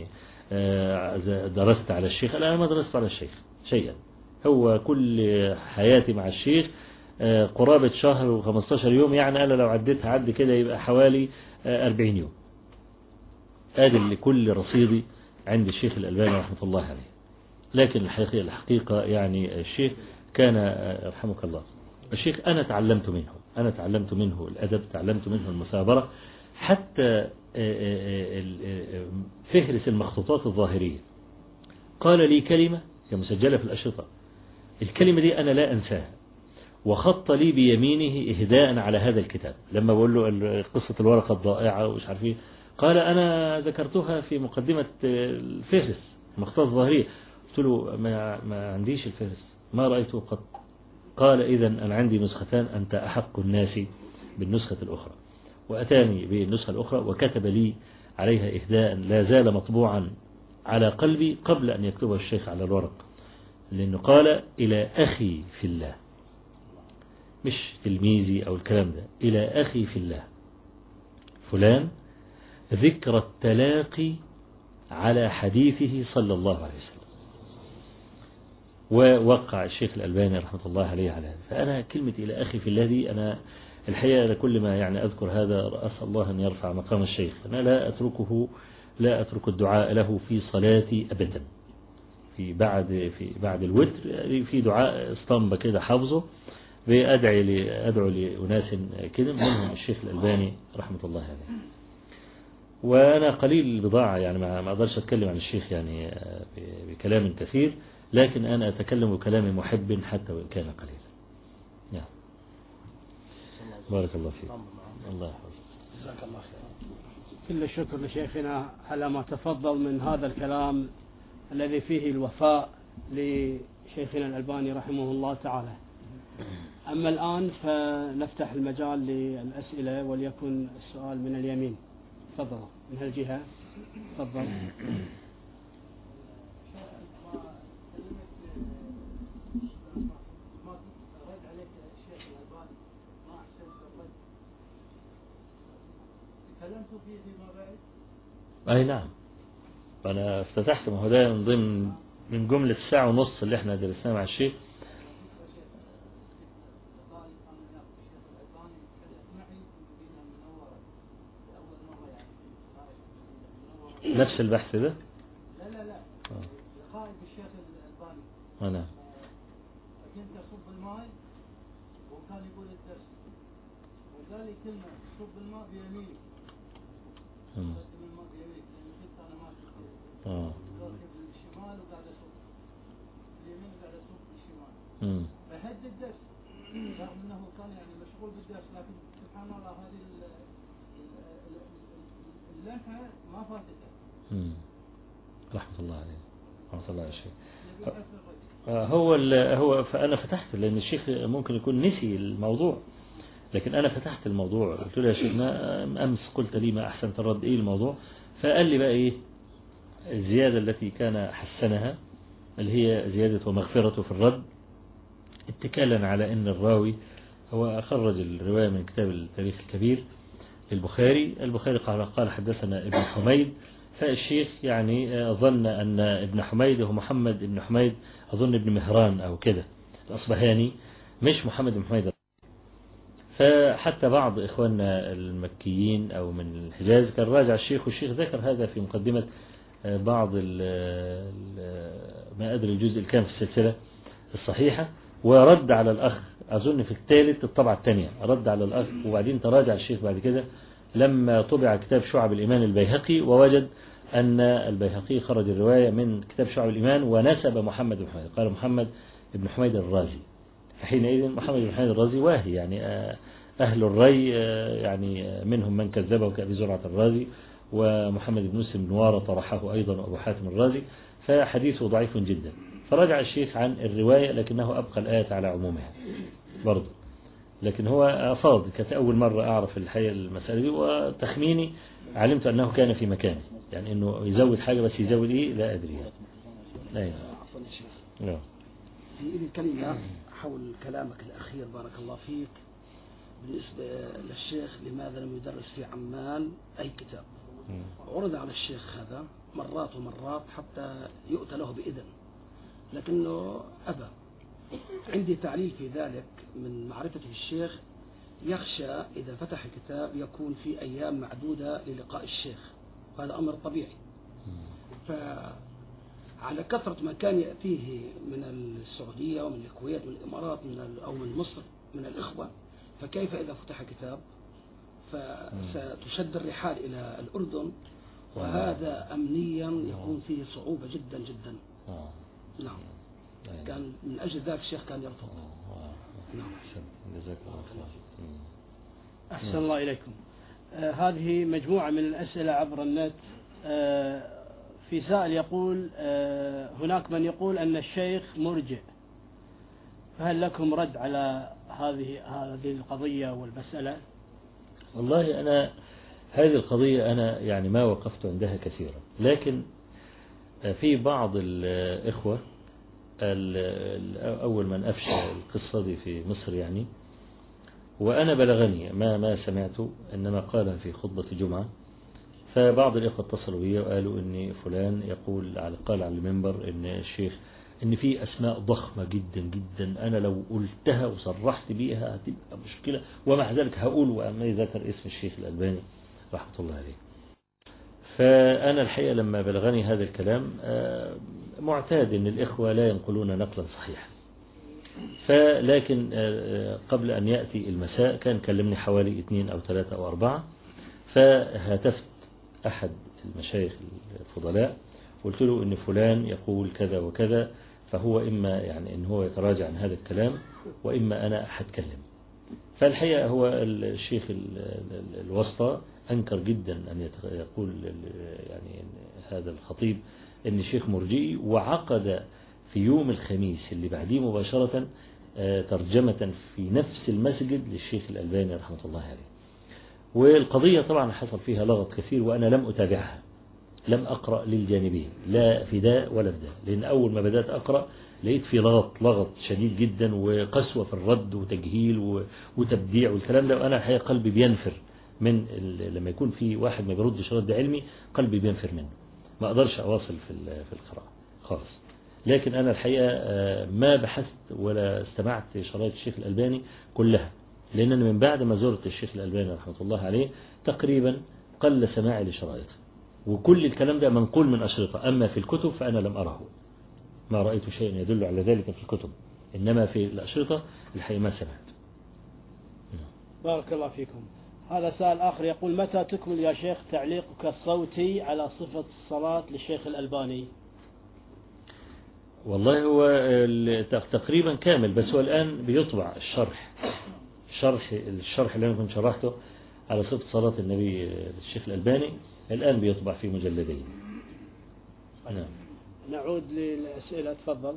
درست على الشيخ لا أنا ما درست على الشيخ شيئا هو كل حياتي مع الشيخ قرابة شهر و15 يوم يعني أنا لو عديتها عد كده يبقى حوالي 40 يوم هذا اللي كل رصيدي عند الشيخ الألباني رحمة الله عليه لكن الحقيقة, الحقيقة يعني الشيخ كان يرحمك الله الشيخ أنا تعلمت منه أنا تعلمت منه الأدب تعلمت منه المثابرة حتى فهرس المخطوطات الظاهرية قال لي كلمة هي مسجلة في الأشرطة الكلمة دي أنا لا أنساها وخط لي بيمينه إهداء على هذا الكتاب لما بقول له قصة الورقة الضائعة ومش عارف ايه قال أنا ذكرتها في مقدمة الفهرس المخطوطات الظاهرية قلت له ما, ما عنديش الفهرس ما رأيته قط قال إذا أنا عندي نسختان أنت أحق الناس بالنسخة الأخرى وأتاني بالنسخة الأخرى وكتب لي عليها إهداء لا زال مطبوعا على قلبي قبل أن يكتبه الشيخ على الورق لأنه قال إلى أخي في الله مش تلميذي أو الكلام ده إلى أخي في الله فلان ذكر التلاقي على حديثه صلى الله عليه وسلم ووقع الشيخ الألباني رحمة الله عليه على هذا فأنا كلمة إلى أخي في الله دي أنا الحقيقة كل ما يعني أذكر هذا أسأل الله أن يرفع مقام الشيخ أنا لا أتركه لا أترك الدعاء له في صلاتي أبدا في بعد في بعد الوتر في دعاء اسطمبة كده حافظه بأدعي لأدعو لأناس كده منهم الشيخ الألباني رحمة الله عليه وأنا قليل البضاعة يعني ما أقدرش أتكلم عن الشيخ يعني بكلام كثير لكن أنا أتكلم بكلام محب حتى وإن كان قليلا نعم بارك الله فيك الله يحفظك جزاك الله خيرا كل الشكر لشيخنا على ما تفضل من هذا الكلام الذي فيه الوفاء لشيخنا الألباني رحمه الله تعالى أما الآن فنفتح المجال للأسئلة وليكن السؤال من اليمين تفضل من هالجهة تفضل أي نعم أنا افتتحت ما هو ده من ضمن من جملة الساعة ونص اللي احنا درسناها مع الشيخ نفس البحث ده لا لا لا لقائي بالشيخ الألباني آه نعم كنت أصب الماء وكان يقول الدرس وقال لي كلمة صب الماء بيمينك مم. قدم الماء بيمينك لأن كنت أنا ماشي كذا آه. واخذ بالشمال وقاعد أصب اليمين وقاعد أصب بالشمال مم. فهد الدرس رغم أنه كان يعني مشغول بالدرس لكن سبحان الله هذه ال- ال- ال- لها ما فاتته مم. رحمة الله عليه رحمة الله على الشيخ يبي يكسر الرجل آه، هو ال- هو فأنا فتحت لأن الشيخ ممكن يكون نسي الموضوع لكن أنا فتحت الموضوع قلت له يا شيخ ما أمس قلت لي ما أحسن الرد إيه الموضوع فقال لي بقى إيه الزيادة التي كان حسنها اللي هي زيادة ومغفرة في الرد اتكالا على أن الراوي هو خرج الرواية من كتاب التاريخ الكبير للبخاري البخاري قال قال حدثنا ابن حميد فالشيخ يعني آه، ظن أن ابن حميد هو محمد ابن حميد أظن ابن مهران أو كده الأصبهاني مش محمد بن حميد فحتى بعض إخواننا المكيين أو من الحجاز كان راجع الشيخ والشيخ ذكر هذا في مقدمة آه، بعض ال ال ما أدري الجزء الكام في السلسلة الصحيحة ورد على الأخ أظن في الثالث الطبعة الثانية رد على الأخ وبعدين تراجع الشيخ بعد كده لما طبع كتاب شعب الإيمان البيهقي ووجد أن البيهقي خرج الرواية من كتاب شعب الإيمان ونسب محمد بن حميد قال محمد بن حميد الرازي فحينئذ محمد بن حميد الرازي واهي يعني آه، أهل الري آه، يعني آه، منهم من كذبه كأبي زرعة الرازي ومحمد بن مسلم بن وارة طرحه أيضا وأبو حاتم الرازي فحديثه ضعيف جدا فرجع الشيخ عن الرواية لكنه أبقى الآية على عمومها برضه لكن هو أفاض كانت أول مرة أعرف الحقيقة المسألة دي وتخميني علمت أنه كان في مكانه يعني أنه يزود حاجة بس يزود إيه لا أدري يعني. لا يعني. عفوا يا شيخ لا. في لي كلمة حول كلامك الأخير بارك الله فيك بالنسبة للشيخ لماذا لم يدرس في عمان أي كتاب عرض على الشيخ هذا مرات ومرات حتى يؤتى له بإذن لكنه أبى عندي تعليل في ذلك من معرفتي بالشيخ يخشى إذا فتح كتاب يكون في أيام معدودة للقاء الشيخ وهذا أمر طبيعي فعلى كثرة ما كان يأتيه من السعودية ومن الكويت ومن الإمارات من ال- أو من مصر من الإخوة فكيف إذا فتح كتاب فستشد الرحال إلى الأردن وهذا أمنيا يكون فيه صعوبة جدا جدا آه. نعم أيوة. كان من أجل ذلك الشيخ كان يرفض آه. نعم أحسن. جزاك الله خير مم. أحسن الله إليكم آه هذه مجموعة من الأسئلة عبر النت آه في سائل يقول آه هناك من يقول أن الشيخ مرجع فهل لكم رد على هذه هذه القضية والمسألة؟ والله أنا هذه القضية أنا يعني ما وقفت عندها كثيرا لكن في بعض الإخوة ال- ال- أول من أفشى القصة دي في مصر يعني وأنا بلغني ما ما سمعته إنما قالها في خطبة جمعة فبعض الإخوة اتصلوا بي وقالوا إن فلان يقول على قال على المنبر إن الشيخ إن في أسماء ضخمة جدا جدا أنا لو قلتها وصرحت بيها هتبقى مشكلة ومع ذلك هقول وأما ذكر اسم الشيخ الألباني رحمة الله عليه فأنا الحقيقة لما بلغني هذا الكلام آه، معتاد أن الإخوة لا ينقلون نقلا صحيحا فلكن آه، قبل أن يأتي المساء كان كلمني حوالي اثنين أو ثلاثة أو أربعة فهاتفت أحد المشايخ الفضلاء قلت له إن فلان يقول كذا وكذا فهو إما يعني إن هو يتراجع عن هذا الكلام وإما أنا هتكلم فالحقيقة هو الشيخ ال- ال- الوسطى أنكر جدا أن يت- يقول ال- يعني إن هذا الخطيب أن شيخ مرجئي وعقد في يوم الخميس اللي بعديه مباشرة آه، ترجمة في نفس المسجد للشيخ الألباني رحمة الله عليه والقضية طبعا حصل فيها لغط كثير وأنا لم أتابعها لم أقرأ للجانبين لا في ده ولا في ده لأن أول ما بدأت أقرأ لقيت في لغط لغط شديد جدا وقسوة في الرد وتجهيل و- وتبديع والكلام ده وأنا الحقيقة قلبي بينفر من ال- لما يكون في واحد ما بيردش رد علمي قلبي بينفر منه ما أقدرش أواصل في ال- في القراءة خالص لكن أنا الحقيقة آه، ما بحثت ولا استمعت شرايط الشيخ الألباني كلها لأن أنا من بعد ما زرت الشيخ الألباني رحمة الله عليه تقريبا قل سماعي لشرائطه وكل الكلام ده منقول من أشرطة أما في الكتب فأنا لم أره ما رأيت شيء يدل على ذلك في الكتب إنما في الأشرطة الحقيقة ما سمعت بارك الله فيكم هذا سؤال آخر يقول متى تكمل يا شيخ تعليقك الصوتي على صفة الصلاة للشيخ الألباني والله هو ال- تق- تقريبا كامل بس هو الآن بيطبع الشرح شرح الشرح اللي أنا كنت شرحته على صفة صلاة النبي الشيخ الألباني الآن بيطبع في مجلدين نعم نعود للأسئلة تفضل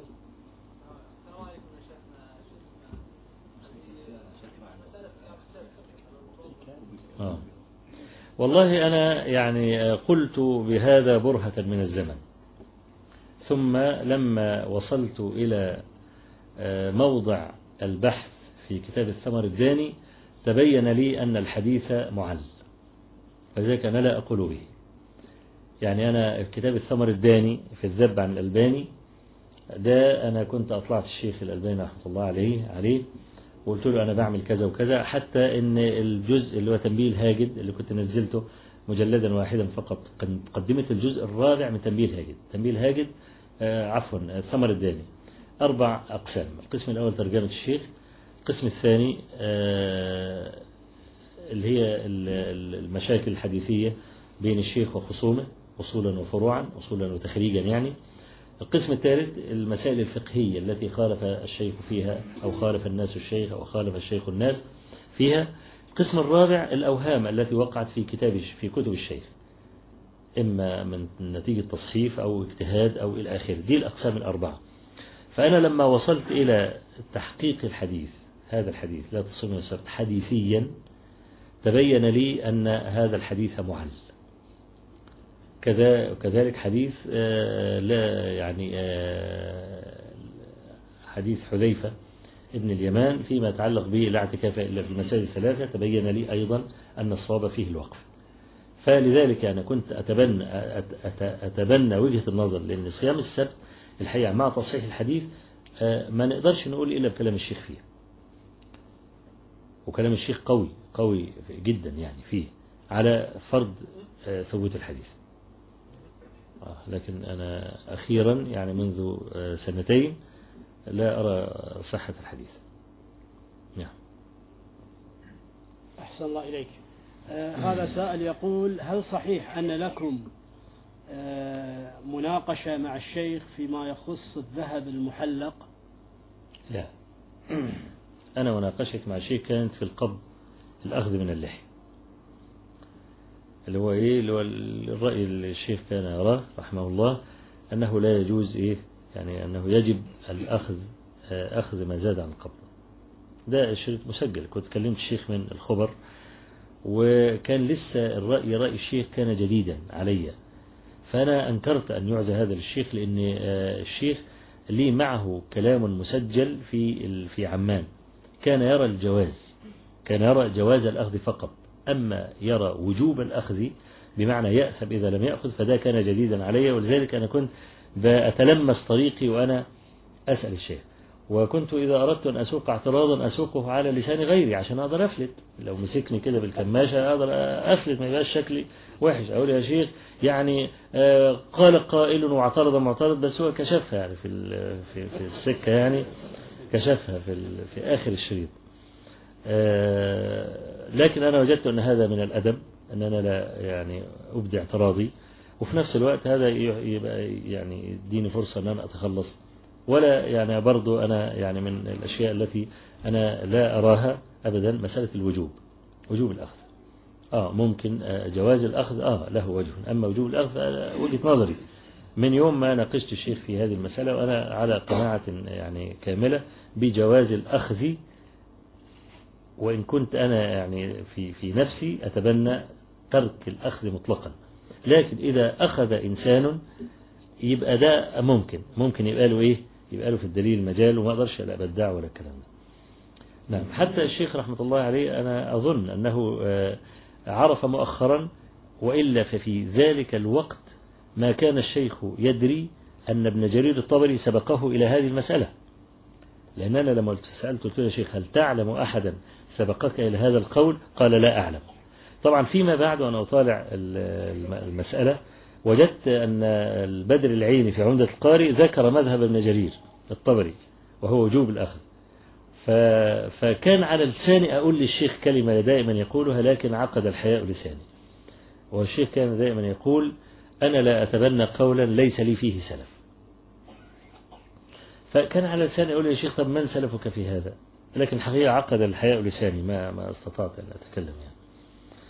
آه. والله أنا يعني قلت بهذا برهة من الزمن ثم لما وصلت إلى آه، موضع البحث في كتاب الثمر الداني تبين لي أن الحديث معل فذلك أنا لا أقول به يعني أنا كتاب الثمر الداني في الذب عن الألباني ده أنا كنت أطلعت الشيخ الألباني رحمة الله عليه عليه وقلت له أنا بعمل كذا وكذا حتى إن الجزء اللي هو تنبيه الهاجد اللي كنت نزلته مجلدا واحدا فقط قدمت الجزء الرابع من تنبيه الهاجد تنبيه الهاجد آه عفوا الثمر الداني أربع أقسام القسم الأول ترجمة الشيخ القسم الثاني آه اللي هي المشاكل الحديثية بين الشيخ وخصومه أصولا وفروعا أصولا وتخريجا يعني القسم الثالث المسائل الفقهية التي خالف الشيخ فيها أو خالف الناس الشيخ أو خالف الشيخ الناس فيها القسم الرابع الأوهام التي وقعت في كتاب في كتب الشيخ إما من نتيجة تصحيف أو اجتهاد أو إلى آخره دي الأقسام الأربعة فأنا لما وصلت إلى تحقيق الحديث هذا الحديث لا تصوم السبت حديثيا تبين لي أن هذا الحديث معل كذا كذلك حديث لا يعني حديث حذيفة ابن اليمان فيما يتعلق به لا اعتكاف إلا في المساجد الثلاثة تبين لي أيضا أن الصواب فيه الوقف فلذلك أنا كنت أتبنى, أتبنى وجهة النظر لأن صيام السبت الحقيقة مع تصحيح الحديث ما نقدرش نقول إلا بكلام الشيخ فيه وكلام الشيخ قوي قوي جدا يعني فيه على فرض ثبوت الحديث لكن أنا أخيرا يعني منذ سنتين لا أرى صحة الحديث نعم أحسن الله إليك آه هذا سائل يقول هل صحيح أن لكم آه مناقشة مع الشيخ فيما يخص الذهب المحلق لا أنا مناقشتي مع الشيخ كانت في القبض الأخذ من اللحية اللي هو إيه اللي هو الرأي اللي الشيخ كان يراه رحمه الله أنه لا يجوز إيه يعني أنه يجب الأخذ أخذ ما زاد عن القبض ده الشريط مسجل كنت كلمت الشيخ من الخبر وكان لسه الرأي رأي الشيخ كان جديدا علي فأنا أنكرت أن يعزى هذا للشيخ لأن الشيخ لي معه كلام مسجل في في عمان كان يرى الجواز كان يرى جواز الأخذ فقط أما يرى وجوب الأخذ بمعنى يأثم إذا لم يأخذ فده كان جديدا علي ولذلك أنا كنت بأتلمس طريقي وأنا أسأل الشيخ وكنت إذا أردت أن أسوق اعتراضا أسوقه على لسان غيري عشان أقدر أفلت لو مسكني كده بالكماشة أقدر أفلت ما يبقاش شكلي وحش أقول يا شيخ يعني قال قائل واعترض معترض بس هو كشفها يعني في في في السكة يعني كشفها في في آخر الشريط لكن أنا وجدت أن هذا من الأدب أن أنا لا يعني أبدي اعتراضي وفي نفس الوقت هذا يبقى يعني يديني فرصة أن أنا أتخلص ولا يعني برضو أنا يعني من الأشياء التي أنا لا أراها أبدا مسألة الوجوب وجوب الأخذ آه ممكن جواز الأخذ آه له وجه أما وجوب الأخذ وجهة نظري من يوم ما ناقشت الشيخ في هذه المسألة وأنا على قناعة يعني كاملة بجواز الأخذ وإن كنت أنا يعني في في نفسي أتبنى ترك الأخذ مطلقا لكن إذا أخذ إنسان يبقى ده ممكن ممكن يبقى له إيه يبقى له في الدليل مجال وما أقدرش لا بدع ولا الكلام ده نعم حتى الشيخ رحمة الله عليه أنا أظن أنه عرف مؤخرا وإلا ففي ذلك الوقت ما كان الشيخ يدري أن ابن جرير الطبري سبقه إلى هذه المسألة لأن أنا لما سألت قلت له يا شيخ هل تعلم أحدا سبقك إلى هذا القول قال لا أعلم طبعا فيما بعد وأنا أطالع المسألة وجدت أن البدر العيني في عمدة القاري ذكر مذهب ابن جرير الطبري وهو وجوب الأخذ فكان على لساني أقول للشيخ كلمة دائما يقولها لكن عقد الحياء لساني والشيخ كان دائما يقول أنا لا أتبنى قولا ليس لي فيه سلف فكان على لساني أقول يا شيخ طب من سلفك في هذا لكن الحقيقة عقد الحياء لساني ما ما استطعت أن أتكلم يعني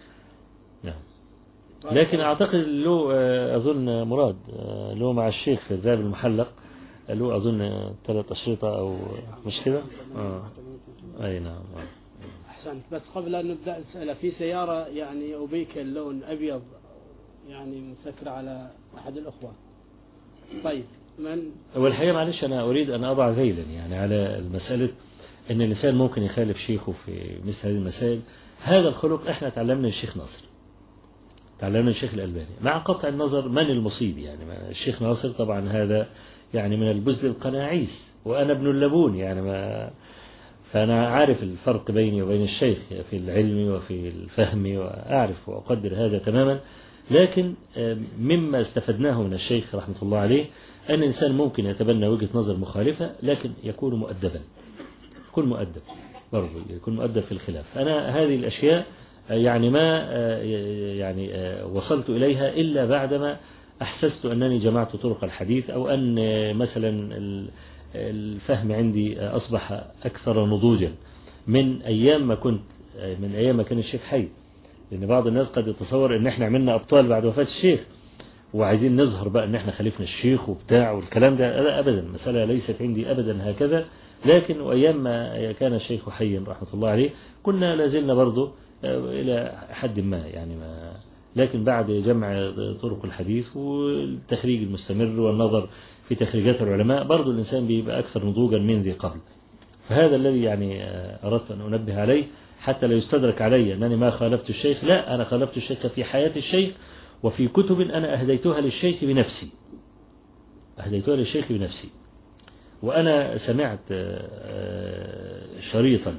لكن أعتقد له آه، أظن مراد آه، له مع الشيخ في الذهب المحلق له أظن ثلاث أشرطة أو مش كده آه. أي نعم آه. أحسنت بس قبل أن نبدأ الأسئلة في سيارة يعني أوبيك اللون أبيض يعني مسكرة على أحد الأخوة طيب من والحقيقة معلش أنا أريد أن أضع ذيلا يعني على المسألة أن الإنسان ممكن يخالف شيخه في مثل هذه المسائل هذا الخلق إحنا تعلمنا الشيخ ناصر تعلمنا الشيخ الألباني مع قطع النظر من المصيب يعني ما- الشيخ ناصر طبعا هذا يعني من البزل القناعيس وأنا ابن اللبون يعني ما فأنا عارف الفرق بيني وبين الشيخ في العلم وفي الفهم وأعرف وأقدر هذا تماما لكن آه، مما استفدناه من الشيخ رحمة الله عليه أن الإنسان ممكن يتبنى وجهة نظر مخالفة لكن يكون مؤدبا يكون مؤدب برضه يكون مؤدب في الخلاف أنا هذه الأشياء آه، يعني ما آه، يعني آه، وصلت إليها إلا بعدما أحسست أنني جمعت طرق الحديث أو أن آه، مثلا ال- الفهم عندي آه، أصبح أكثر نضوجا من أيام ما كنت آه، من أيام ما كان الشيخ حي لأن بعض الناس قد يتصور أن احنا عملنا أبطال بعد وفاة الشيخ وعايزين نظهر بقى ان احنا خليفنا الشيخ وبتاع والكلام ده لا ابدا المسألة ليست عندي ابدا هكذا لكن وايام ما كان الشيخ حي رحمة الله عليه كنا لازلنا برضه آه، الى حد ما يعني ما لكن بعد جمع طرق الحديث والتخريج المستمر والنظر في تخريجات العلماء برضه الانسان بيبقى اكثر نضوجا من ذي قبل فهذا الذي يعني آه، اردت ان انبه عليه حتى لا يستدرك علي انني ما خالفت الشيخ لا انا خالفت الشيخ في حياة الشيخ وفي كتب أنا أهديتها للشيخ بنفسي أهديتها للشيخ بنفسي وأنا سمعت آه، آه، شريطا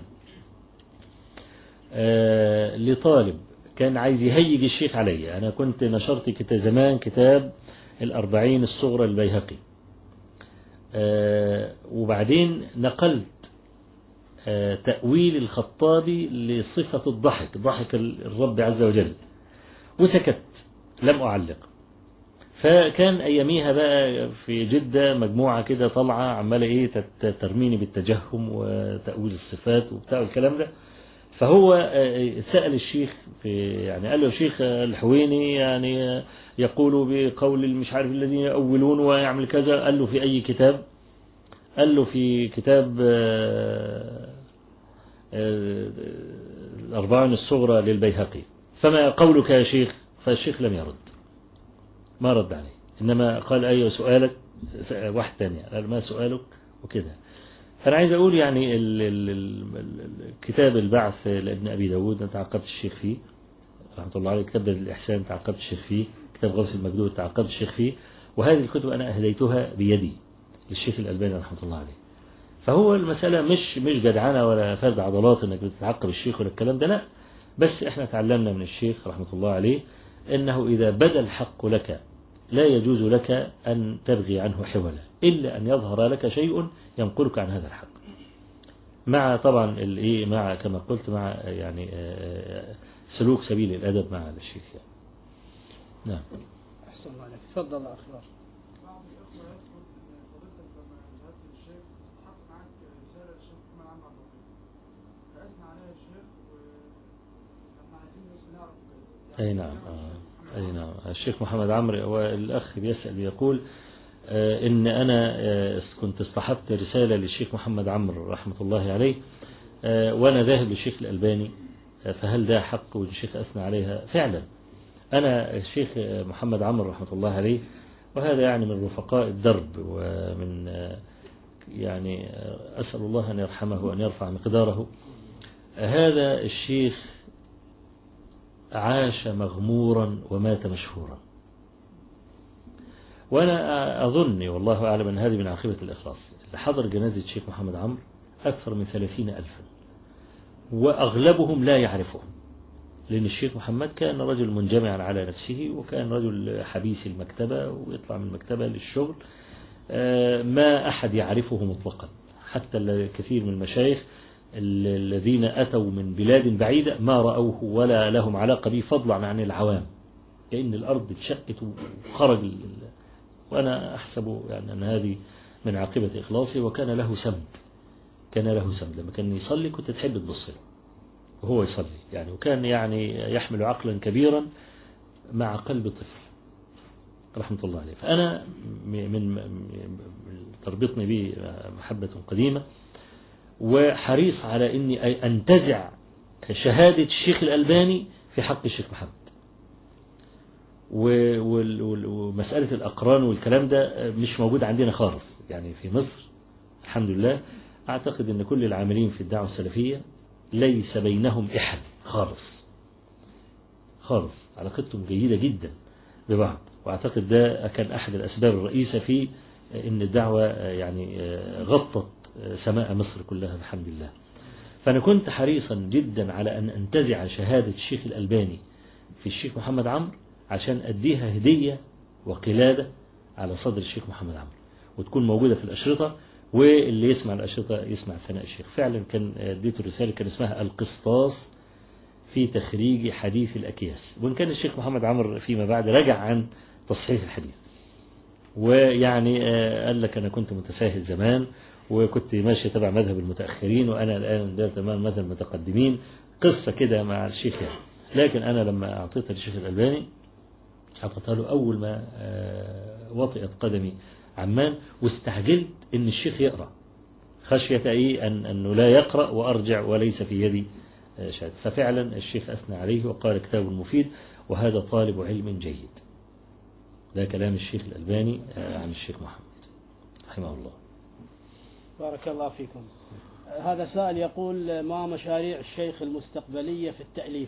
آه، لطالب كان عايز يهيج الشيخ علي أنا كنت نشرت كتاب زمان كتاب الأربعين الصغرى البيهقي آه، وبعدين نقلت آه، تأويل الخطابي لصفة الضحك ضحك الرب عز وجل وسكت لم أعلق فكان أياميها بقى في جدة مجموعة كده طالعة عمالة إيه تت- ترميني بالتجهم وتأويل الصفات وبتاع الكلام ده فهو آه، سأل الشيخ في يعني قال له يا شيخ الحويني يعني آه، يقول بقول مش عارف الذين يؤولون ويعمل كذا قال له في أي كتاب قال له في كتاب آه، آه، الأربعين الصغرى للبيهقي فما قولك يا شيخ فالشيخ لم يرد ما رد عليه إنما قال أيوة سؤالك واحد تاني قال ما سؤالك وكده فأنا عايز أقول يعني ال ال ال ال- كتاب البعث لابن أبي داود أنا تعقبت الشيخ فيه رحمة الله عليه كتاب الإحسان تعقبت الشيخ فيه كتاب غوث المجدود تعقبت الشيخ فيه وهذه الكتب أنا أهديتها بيدي للشيخ الألباني رحمة الله عليه فهو المسألة مش مش جدعنة ولا فرد عضلات انك بتتعقب الشيخ ولا الكلام ده لا بس احنا تعلمنا من الشيخ رحمة الله عليه انه اذا بدا الحق لك لا يجوز لك ان تبغي عنه حولا الا ان يظهر لك شيء ينقلك عن هذا الحق مع طبعا الايه مع كما قلت مع يعني آه، سلوك سبيل الادب مع الشيخ يعني. نعم أحسن الله عليك تفضل يا أخي راشد. بعض الأخوة يذكر إن فضيلتك لما ذهبت للشيخ حط معاك رسالة للشيخ محمد عمرو عبد اللطيف فأثنى عليها الشيخ وإحنا عايزين بس نعرف كده. أي نعم آه. أي نعم الشيخ محمد عمرو والأخ بيسأل يقول آه، إن أنا آه، كنت اصطحبت رسالة للشيخ محمد عمرو رحمة الله عليه آه، وأنا ذاهب للشيخ الألباني آه، فهل ده حق والشيخ أثنى عليها فعلا أنا الشيخ آه، محمد عمرو رحمة الله عليه وهذا يعني من رفقاء الدرب ومن آه، يعني آه، أسأل الله أن يرحمه وأن يرفع مقداره آه، هذا الشيخ عاش مغمورا ومات مشهورا وأنا أظن والله أعلم أن هذه من عاقبة الإخلاص اللي حضر جنازة الشيخ محمد عمرو أكثر من ثلاثين ألفا وأغلبهم لا يعرفهم لأن الشيخ محمد كان رجل منجمعا على نفسه وكان رجل حبيس المكتبة ويطلع من المكتبة للشغل آه، ما أحد يعرفه مطلقا حتى الكثير من المشايخ ال- الذين أتوا من بلاد بعيدة ما رأوه ولا لهم علاقة به فضلا عن العوام لأن الأرض اتشقت وخرج ال- وأنا أحسب يعني أن هذه من عاقبة إخلاصه وكان له سمت كان له سمت لما كان يصلي كنت تحب تبص له وهو يصلي يعني وكان يعني يحمل عقلا كبيرا مع قلب طفل رحمة الله عليه فأنا من تربطني به محبة قديمة وحريص على أني أنتزع شهادة الشيخ الألباني في حق الشيخ محمد ومسألة الأقران والكلام ده مش موجود عندنا خالص يعني في مصر الحمد لله أعتقد أن كل العاملين في الدعوة السلفية ليس بينهم إحد خالص خالص علاقتهم جيدة جدا ببعض وأعتقد ده كان أحد الأسباب الرئيسة في أن الدعوة يعني غطت سماء مصر كلها الحمد لله فأنا كنت حريصا جدا على أن أنتزع شهادة الشيخ الألباني في الشيخ محمد عمرو عشان أديها هدية وقلادة على صدر الشيخ محمد عمرو وتكون موجودة في الأشرطة واللي يسمع الأشرطة يسمع ثناء الشيخ فعلا كان اديته الرسالة كان اسمها القسطاس في تخريج حديث الأكياس وإن كان الشيخ محمد عمرو فيما بعد رجع عن تصحيح الحديث ويعني قال لك أنا كنت متساهل زمان وكنت ماشي تبع مذهب المتأخرين وأنا الآن ده تمام مذهب المتقدمين قصة كده مع الشيخ يعني لكن أنا لما أعطيتها للشيخ الألباني أعطيتها له أول ما وطئت قدمي عمان واستعجلت أن الشيخ يقرأ خشية أي أن أنه لا يقرأ وأرجع وليس في يدي شهادة ففعلا الشيخ أثنى عليه وقال كتاب مفيد وهذا طالب علم جيد ده كلام الشيخ الألباني عن الشيخ محمد رحمه الله بارك الله فيكم هذا سائل يقول ما مشاريع الشيخ المستقبلية في التأليف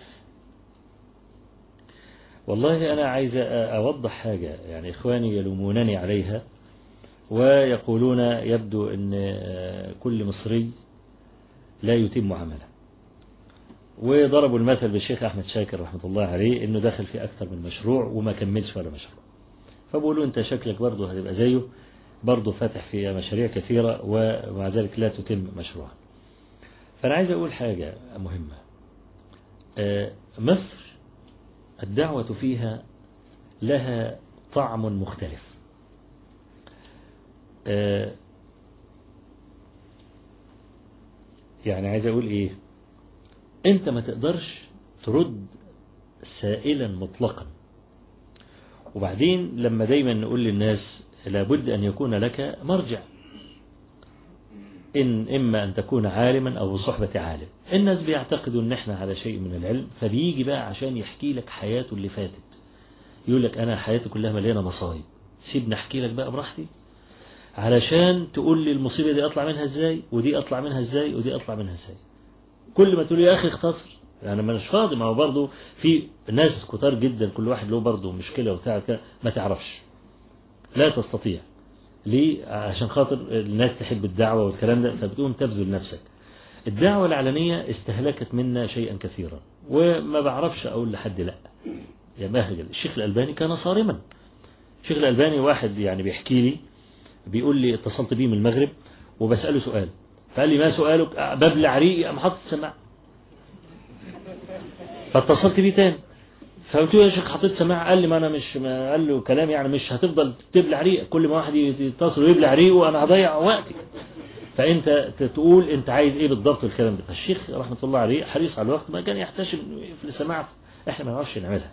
والله أنا عايز أوضح حاجة يعني إخواني يلومونني عليها ويقولون يبدو أن كل مصري لا يتم عمله وضربوا المثل بالشيخ أحمد شاكر رحمة الله عليه أنه دخل في أكثر من مشروع وما كملش ولا مشروع فبقولوا أنت شكلك برضه هتبقى زيه برضه فاتح في مشاريع كثيرة ومع ذلك لا تتم مشروعا فأنا عايز أقول حاجة مهمة مصر الدعوة فيها لها طعم مختلف يعني عايز أقول إيه أنت ما تقدرش ترد سائلا مطلقا وبعدين لما دايما نقول للناس لابد أن يكون لك مرجع إن إما أن تكون عالما أو بصحبة عالم الناس بيعتقدوا أن احنا على شيء من العلم فبيجي بقى عشان يحكي لك حياته اللي فاتت يقول لك أنا حياتي كلها مليانة مصايب سيبني أحكي لك بقى براحتي علشان تقول لي المصيبة دي أطلع منها إزاي ودي أطلع منها إزاي ودي أطلع منها إزاي كل ما تقول يا أخي اختصر يعني ما مش فاضي ما هو برضه في ناس كتار جدا كل واحد له برضه مشكلة وبتاع ما تعرفش لا تستطيع ليه عشان خاطر الناس تحب الدعوة والكلام ده فبتقوم تبذل نفسك الدعوة العلنية استهلكت منا شيئا كثيرا وما بعرفش أقول لحد لا يا مهجل الشيخ الألباني كان صارما الشيخ الألباني واحد يعني بيحكي لي بيقول لي اتصلت بيه من المغرب وبسأله سؤال فقال لي ما سؤالك ببلع ريقي أم حاطط السماعة فاتصلت بيه تاني فقلت له يا شيخ حطيت سماعة قال لي ما انا مش ما قال له كلام يعني مش هتفضل تبلع ريقك كل ما واحد يتصل ويبلع ريقه انا هضيع وقتي فانت تقول انت عايز ايه بالضبط الكلام ده فالشيخ رحمة الله عليه حريص على الوقت ما كان يحتشم في السماعة احنا ما نعرفش نعملها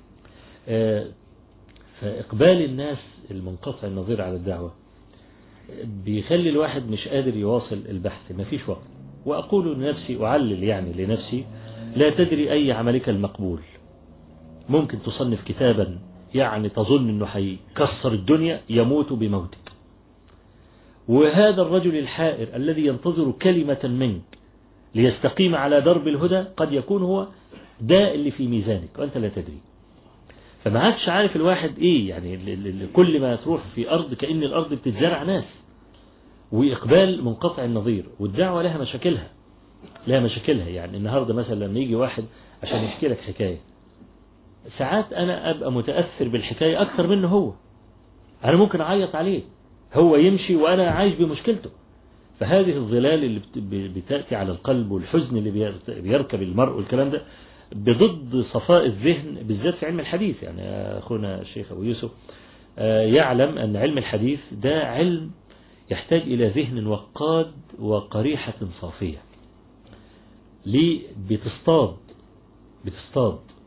فاقبال الناس المنقطع النظير على الدعوة بيخلي الواحد مش قادر يواصل البحث ما فيش وقت واقول لنفسي اعلل يعني لنفسي لا تدري اي عملك المقبول ممكن تصنف كتابا يعني تظن انه هيكسر الدنيا يموت بموتك وهذا الرجل الحائر الذي ينتظر كلمة منك ليستقيم على درب الهدى قد يكون هو ده اللي في ميزانك وانت لا تدري فما عادش عارف الواحد ايه يعني كل ما تروح في ارض كأن الارض بتتزرع ناس واقبال منقطع النظير والدعوة لها مشاكلها لها مشاكلها يعني النهاردة مثلا لما يجي واحد عشان يحكي لك حكاية ساعات أنا أبقى متأثر بالحكاية أكثر منه هو أنا ممكن أعيط عليه هو يمشي وأنا عايش بمشكلته فهذه الظلال اللي بتأتي على القلب والحزن اللي بيركب المرء والكلام ده بضد صفاء الذهن بالذات في علم الحديث يعني أخونا الشيخ أبو يوسف يعلم أن علم الحديث ده علم يحتاج إلى ذهن وقاد وقريحة صافية ليه بتصطاد بتصطاد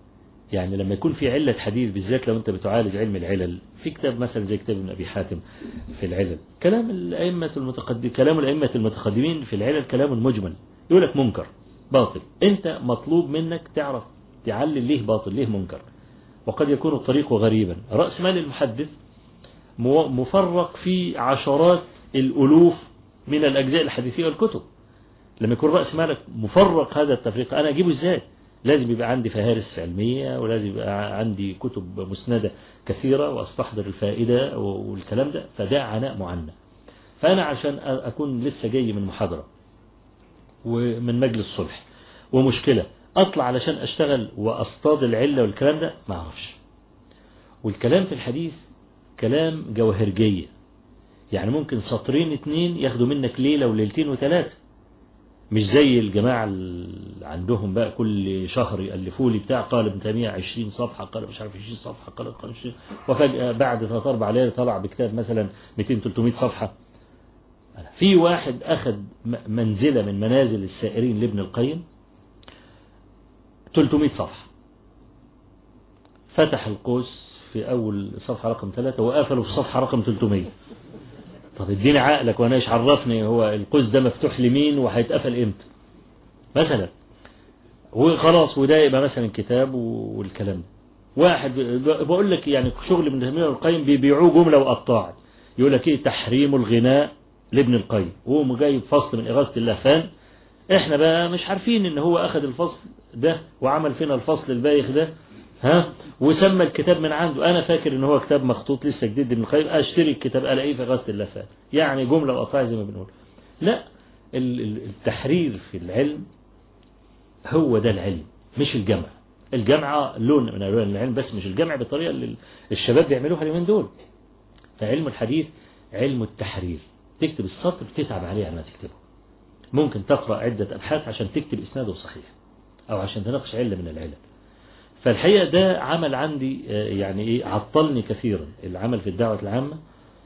يعني لما يكون في علة حديث بالذات لو انت بتعالج علم العلل في كتاب مثلا زي كتاب ابن ابي حاتم في العلل كلام الائمه المتقدم كلام الائمه المتقدمين في العلل كلام مجمل يقول لك منكر باطل انت مطلوب منك تعرف تعلل ليه باطل ليه منكر وقد يكون الطريق غريبا رأس مال المحدث مو- مفرق في عشرات الألوف من الأجزاء الحديثية والكتب لما يكون رأس مالك مفرق هذا التفريق أنا أجيبه إزاي لازم يبقى عندي فهارس علمية ولازم يبقى عندي كتب مسندة كثيرة وأستحضر الفائدة والكلام ده فده عناء معنى فأنا عشان أكون لسه جاي من محاضرة ومن مجلس صلح ومشكلة أطلع علشان أشتغل وأصطاد العلة والكلام ده ما أعرفش والكلام في الحديث كلام جوهرجية يعني ممكن سطرين اتنين ياخدوا منك ليلة وليلتين وثلاثة مش زي الجماعة اللي عندهم بقى كل شهر يألفوا لي بتاع قال ابن تيمية 20 صفحة قال مش عارف 20 صفحة قال قال 20 وفجأة بعد ثلاث أربع ليالي طلع بكتاب مثلا 200 300 صفحة في واحد أخذ منزلة من منازل السائرين لابن القيم 300 صفحة فتح القوس في أول صفحة رقم ثلاثة وقفله في صفحة رقم 300 طب اديني عقلك وانا ايش عرفني هو القوس ده مفتوح لمين وهيتقفل امتى مثلا وخلاص وده يبقى مثلا كتاب والكلام ده واحد بقول لك يعني شغل من ابن القيم بيبيعوه جملة وقطاعة يقول لك ايه تحريم الغناء لابن القيم وهو جايب فصل من إغاثة اللهفان احنا بقى مش عارفين ان هو اخذ الفصل ده وعمل فينا الفصل البايخ ده ها وسمى الكتاب من عنده انا فاكر ان هو كتاب مخطوط لسه جديد ابن القيم اشتري الكتاب الاقيه في غسل اللفات يعني جمله وقطاع زي ما بنقول لا التحرير في العلم هو ده العلم مش الجمع الجمع لون من الوان العلم بس مش الجمع بالطريقه اللي الشباب بيعملوها اليومين دول فعلم الحديث علم التحرير تكتب السطر تتعب عليه على ما تكتبه ممكن تقرأ عدة أبحاث عشان تكتب إسناده صحيح أو عشان تناقش علة من العلل فالحقيقة ده عمل عندي يعني إيه عطلني كثيرا العمل في الدعوة العامة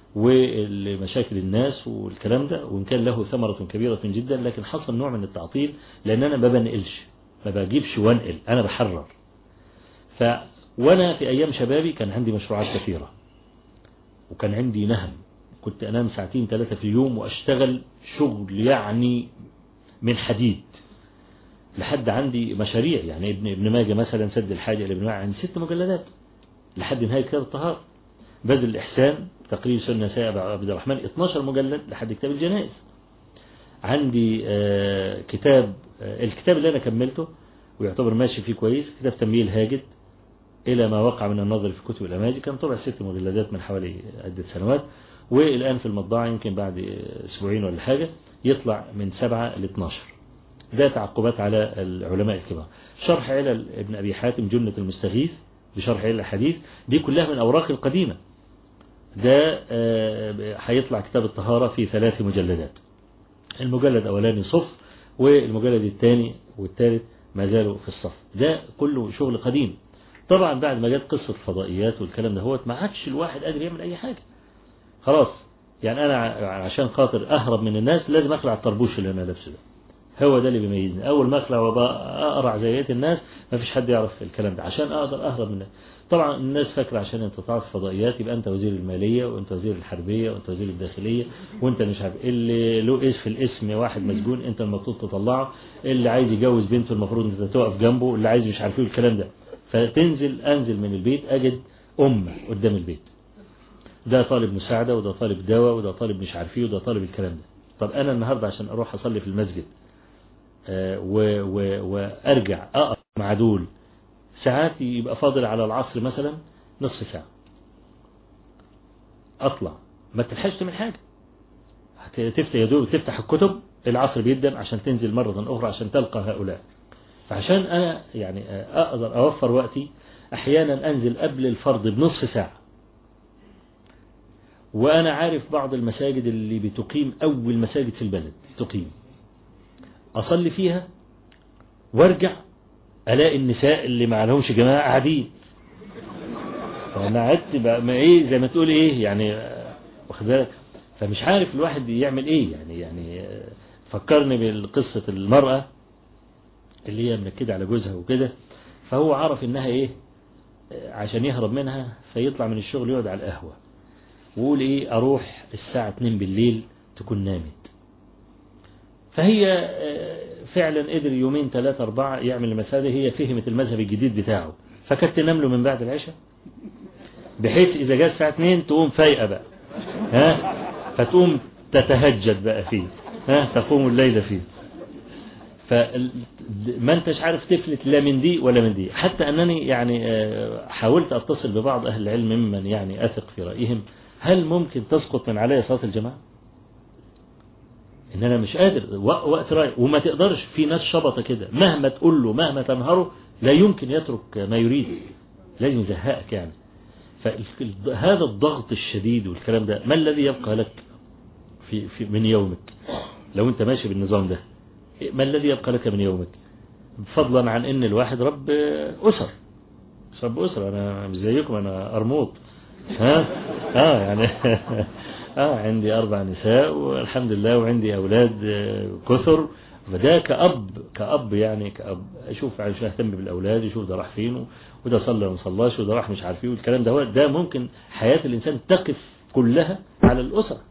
ومشاكل الناس والكلام ده وإن كان له ثمرة كبيرة جدا لكن حصل نوع من التعطيل لأن أنا ما بنقلش ما بجيبش وانقل أنا بحرر ف وأنا في أيام شبابي كان عندي مشروعات كثيرة وكان عندي نهم كنت أنام ساعتين ثلاثة في اليوم وأشتغل شغل يعني من حديد لحد عندي مشاريع يعني ابن ابن ماجه مثلا سد الحاجة لابن ماجه عندي ست مجلدات لحد نهاية كتاب الطهارة بذل الإحسان تقريب سنة سائب عبد الرحمن 12 مجلد لحد كتاب الجنائز عندي آه كتاب آه الكتاب اللي أنا كملته ويعتبر ماشي فيه كويس كتاب تمييل هاجد إلى ما وقع من النظر في كتب الأماجي كان طبع ست مجلدات من حوالي عدة سنوات والآن في المطبعة يمكن بعد أسبوعين ولا حاجة يطلع من سبعة ل 12 ده تعقبات على العلماء الكبار شرح علل ابن أبي حاتم جنة المستغيث بشرح علل الحديث دي كلها من أوراق القديمة ده هيطلع كتاب الطهارة في ثلاث مجلدات المجلد الأولاني صف والمجلد الثاني والثالث ما زالوا في الصف ده كله شغل قديم طبعا بعد ما جت قصة فضائيات والكلام ده هو ما عادش الواحد قادر يعمل أي حاجة خلاص يعني أنا عشان خاطر أهرب من الناس لازم أخلع الطربوش اللي أنا لابسه ده هو ده اللي بيميزني أول ما أخلع وبقى أقرع زي بقية الناس ما فيش حد يعرف الكلام ده عشان أقدر أهرب من الناس طبعا الناس فاكرة عشان أنت تعرف فضائيات يبقى أنت وزير المالية وأنت وزير الحربية وأنت وزير الداخلية وأنت مش عارف اللي له إيش في الاسم واحد مسجون أنت المفروض تطلعه اللي عايز يجوز بنته المفروض أنت تقف جنبه اللي عايز مش عارف ايه الكلام ده فتنزل أنزل من البيت أجد أمة قدام البيت ده طالب مساعدة وده طالب دواء وده طالب مش عارف ايه وده طالب الكلام ده طب أنا النهاردة عشان أروح أصلي في المسجد آه و و وأرجع أقف مع دول ساعات يبقى فاضل على العصر مثلا نصف ساعة أطلع ما تلحقش تعمل حاجة تفتح يا دوب تفتح الكتب العصر بيبدأ عشان تنزل مرة أخرى عشان تلقى هؤلاء فعشان أنا يعني أقدر أوفر وقتي أحيانا أنزل قبل الفرض بنصف ساعة وأنا عارف بعض المساجد اللي بتقيم أول مساجد في البلد تقيم أصلي فيها وارجع ألاقي النساء اللي ما لهمش جماعة قاعدين فأنا قعدت بقى ما إيه زي ما تقول إيه يعني واخد بالك فمش عارف الواحد يعمل إيه يعني يعني فكرني بالقصة المرأة اللي هي منكدة على جوزها وكده فهو عرف إنها إيه عشان يهرب منها فيطلع من الشغل يقعد على القهوة ويقول ايه اروح الساعة 2 بالليل تكون نامت فهي آه، فعلا قدر يومين ثلاثة أربعة يعمل المسألة دي، هي فهمت المذهب الجديد بتاعه فكانت تنام له من بعد العشاء بحيث إذا جاء الساعة 2 تقوم فايقة بقى ها فتقوم تتهجد بقى فيه ها تقوم الليل فيه فما انتش عارف تفلت لا من دي ولا من دي حتى أنني يعني آه، حاولت أتصل ببعض أهل العلم ممن يعني أثق في رأيهم هل ممكن تسقط من علي صلاة الجماعة ان انا مش قادر و- وقت رايح وما تقدرش في ناس شبطه كده مهما تقول له مهما تنهره لا يمكن يترك ما يريد لازم يزهقك يعني فهذا الضغط الشديد والكلام ده ما الذي يبقى لك في, في من يومك لو انت ماشي بالنظام ده ما الذي يبقى لك من يومك فضلا عن ان الواحد رب اسر رب اسره انا مش زيكم انا ارموط ها اه يعني اه عندي اربع نساء والحمد لله وعندي اولاد آه، كثر فده كأب كأب يعني كأب اشوف عشان اهتم بالاولاد اشوف ده راح فين وده صلى وما صلاش وده راح مش عارف ايه والكلام ده هو ده ممكن حياة الانسان تقف كلها على الاسره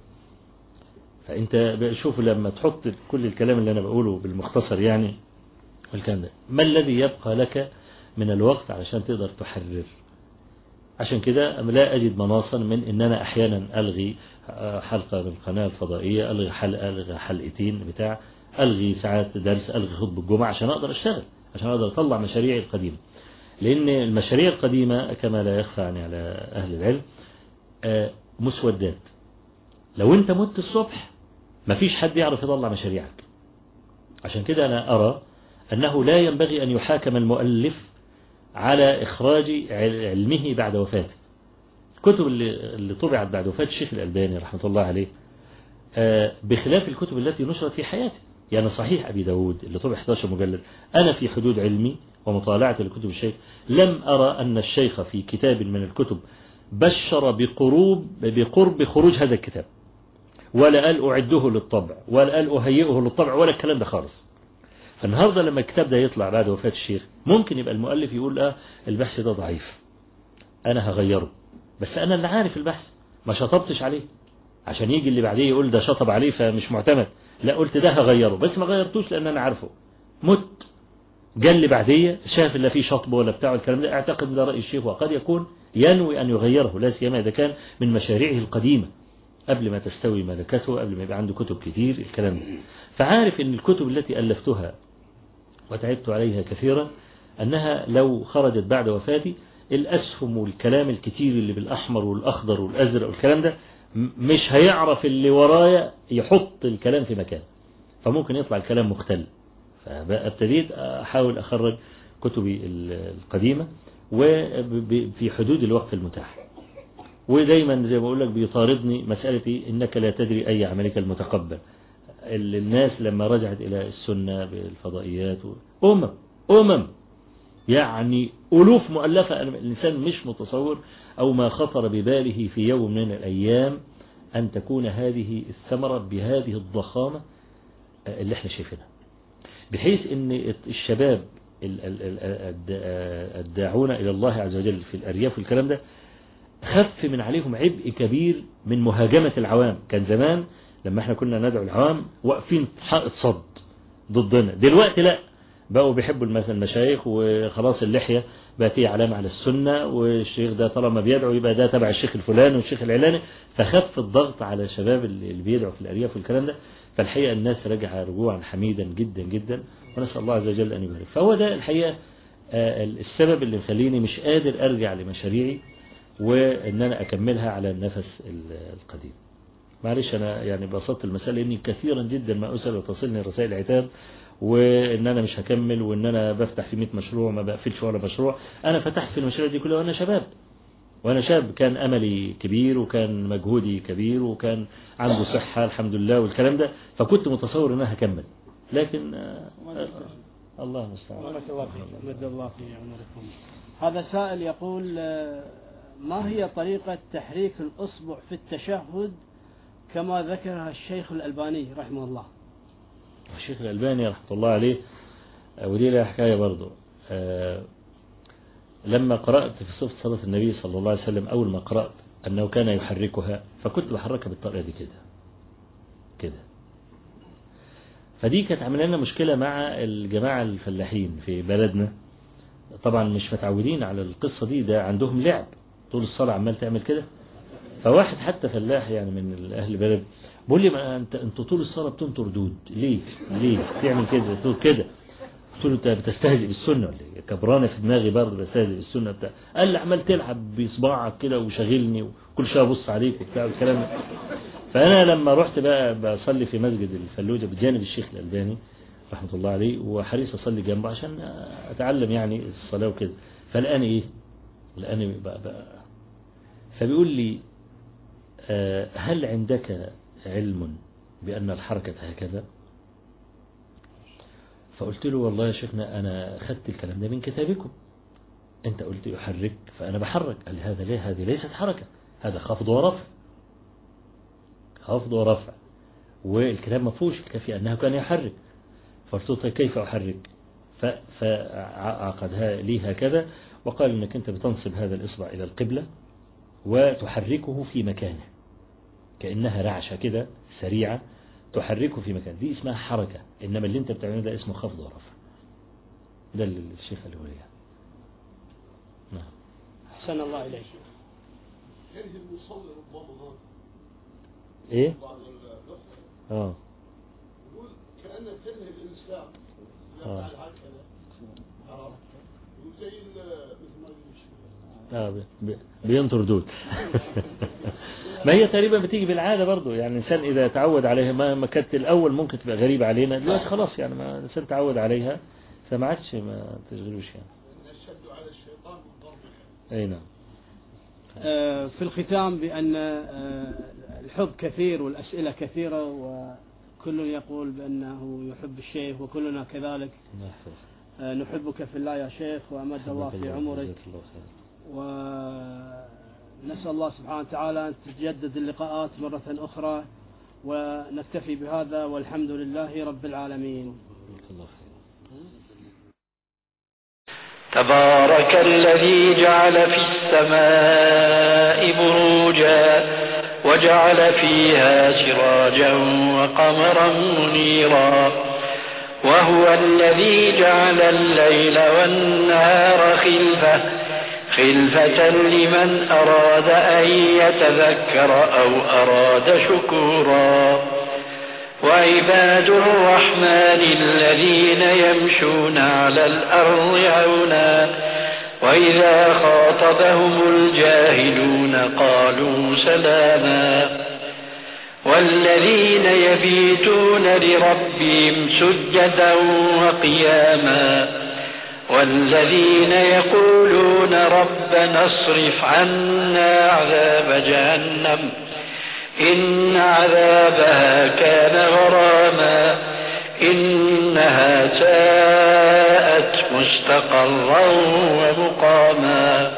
فانت شوف لما تحط كل الكلام اللي انا بقوله بالمختصر يعني والكلام ده ما الذي يبقى لك من الوقت علشان تقدر تحرر عشان كده لا أجد مناصا من إن أنا أحيانا ألغي حلقة من القناة الفضائية ألغي حلقة ألغي حلقتين بتاع ألغي ساعات درس ألغي خطبة الجمعة عشان أقدر أشتغل عشان أقدر أطلع مشاريعي القديمة لأن المشاريع القديمة كما لا يخفى يعني على أهل العلم آه، مسودات لو أنت مت الصبح مفيش حد يعرف يطلع مشاريعك عشان كده أنا أرى أنه لا ينبغي أن يحاكم المؤلف على إخراج عل- علمه بعد وفاته الكتب اللي, اللي طبعت بعد وفاة الشيخ الألباني رحمة الله عليه آه، بخلاف الكتب التي نشرت في حياته يعني صحيح أبي داود اللي طبع 11 مجلد أنا في حدود علمي ومطالعة لكتب الشيخ لم أرى أن الشيخ في كتاب من الكتب بشر بقروب بقرب خروج هذا الكتاب ولا قال أعده للطبع ولا قال أهيئه للطبع ولا الكلام ده خالص فالنهاردة لما الكتاب ده يطلع بعد وفاة الشيخ ممكن يبقى المؤلف يقول اه البحث ده ضعيف أنا هغيره بس أنا اللي عارف البحث ما شطبتش عليه عشان يجي اللي بعديه يقول ده شطب عليه فمش معتمد لا قلت ده هغيره بس ما غيرتوش لأن أنا عارفه مت جاء اللي بعديه شاف اللي فيه شطب ولا بتاع الكلام ده اعتقد ده رأي الشيخ وقد يكون ينوي أن يغيره لا سيما إذا كان من مشاريعه القديمة قبل ما تستوي ملكته قبل ما يبقى عنده كتب كتير الكلام ده فعارف ان الكتب التي ألفتها وتعبت عليها كثيرا أنها لو خرجت بعد وفاتي الأسهم والكلام الكتير اللي بالأحمر والأخضر والأزرق والكلام ده م- مش هيعرف اللي ورايا يحط الكلام في مكان فممكن يطلع الكلام مختل فابتديت أحاول أخرج كتبي ال- القديمة وفي حدود الوقت المتاح ودايما زي ما بقول لك بيطاردني مسألة إنك لا تدري أي عملك المتقبل ال- الناس لما رجعت إلى السنة بالفضائيات و- أمم أمم يعني ألوف مؤلفة الإنسان مش متصور أو ما خطر بباله في يوم من الأيام أن تكون هذه الثمرة بهذه الضخامة آه، اللي احنا شايفينها بحيث ان الشباب ال- ال- ال- الد- الداعون إلى الله عز وجل في الأرياف والكلام ده خف من عليهم عبء كبير من مهاجمة العوام كان زمان لما احنا كنا ندعو العوام واقفين حائط صد ضدنا دلوقتي لا بقوا بيحبوا مثلا المشايخ وخلاص اللحية بقت هي علامة على السنة والشيخ ده طالما بيدعو يبقى ده تبع الشيخ الفلاني والشيخ العلاني فخف الضغط على الشباب اللي اللي بيدعوا في الأرياف والكلام ده فالحقيقة الناس رجع رجوعا حميدا جدا جدا ونسأل الله عز وجل أن يبارك فهو ده الحقيقة آه، السبب اللي مخليني مش قادر أرجع لمشاريعي وان انا اكملها على النفس ال- القديم معلش انا يعني بسطت المسألة لاني كثيرا جدا ما اسأل وتصلني رسائل عتاب وان انا مش هكمل وان انا بفتح في 100 مشروع ما بقفلش ولا مشروع انا فتحت في المشاريع دي كلها وانا شباب وانا شاب كان املي كبير وكان مجهودي كبير وكان عنده صحة الحمد لله والكلام ده فكنت متصور ان انا هكمل لكن آه، آه، الله المستعان بارك الله فيك مد الله في عمركم هذا سائل يقول آه، ما هي طريقة تحريك الأصبع في التشهد كما ذكرها الشيخ الألباني رحمه الله الشيخ الألباني رحمة الله عليه آه، ودي لها حكاية برضو آه، لما قرأت في صفة صلاة النبي صلى الله عليه وسلم أول ما قرأت أنه كان يحركها فكنت بحركها بالطريقة دي كده كده فدي كانت عامله لنا مشكلة مع الجماعة الفلاحين في بلدنا طبعا مش متعودين على القصة دي ده عندهم لعب طول الصلاة عمال تعمل كده فواحد حتى فلاح يعني من أهل البلد بيقول لي ما انت انت طول الصلاة بتنطر دود ليه ليه تعمل كده تقول كده قلت له انت بتستهزئ بالسنة ولا ايه كبرانة في دماغي برضه بستهزئ بالسنة بتاع قال لي عمال تلعب بصباعك كده وشاغلني وكل شويه ابص عليك وبتاع والكلام ده فانا لما رحت بقى بصلي في مسجد الفلوجة بجانب الشيخ الألباني رحمة الله عليه وحريص أصلي جنبه عشان أتعلم يعني الصلاة وكده فالآن إيه الآن بقى بقى فبيقول لي آه، هل عندك علم بأن الحركة هكذا فقلت له والله يا شيخنا أنا أخذت الكلام ده من كتابكم أنت قلت يحرك فأنا بحرك قال لي هذا ليه هذه ليست حركة هذا خفض ورفع خفض ورفع والكلام ما فيهوش كفي أنه كان يحرك فقلت له طيب كيف أحرك ف- فعقدها لي هكذا وقال أنك أنت بتنصب هذا الإصبع إلى القبلة وتحركه في مكانه كأنها رعشة كده سريعة تحركه في مكان دي اسمها حركة إنما اللي أنت بتعمله ده اسمه خفض ورفع ده اللي الشيخ اللي هو يعني. نعم أحسن الله إليك كره المصلي ربما إيه بعض النص آه يقول كأن كره الإنسان آه. يفعل هكذا عرفت يقول زي ال- مثل ما يمشي آه بي- بي- بينطر دود ما هي تقريبا بتيجي بالعادة برضو يعني الإنسان إذا تعود عليها ما ما كانت الأول ممكن تبقى غريبة علينا دلوقتي خلاص يعني ما الإنسان تعود عليها فما عادش ما تشغلوش يعني إن الشد على الشيطان من ضرب أي نعم آه، في الختام بأن آه، الحب كثير والأسئلة كثيرة وكل يقول بأنه يحب الشيخ وكلنا كذلك الله يحفظك. آه، نحبك في الله يا شيخ وأمد الله في عمرك جزاك الله خير. ونسأل الله سبحانه وتعالى أن تتجدد اللقاءات مرة أخرى ونكتفي بهذا والحمد لله رب العالمين جزاك الله خير. تبارك الذي جعل في السماء بروجا وجعل فيها سراجا وقمرا منيرا وهو الذي جعل الليل والنهار خلفة خلفة لمن أراد أن يتذكر أو أراد شكورا وعباد الرحمن الذين يمشون على الأرض هونا وإذا خاطبهم الجاهلون قالوا سلاما والذين يبيتون لربهم سجدا وقياما والذين يقولون ربنا اصرف عنا عذاب جهنم إن عذابها كان غراما إنها ساءت مستقرا ومقاما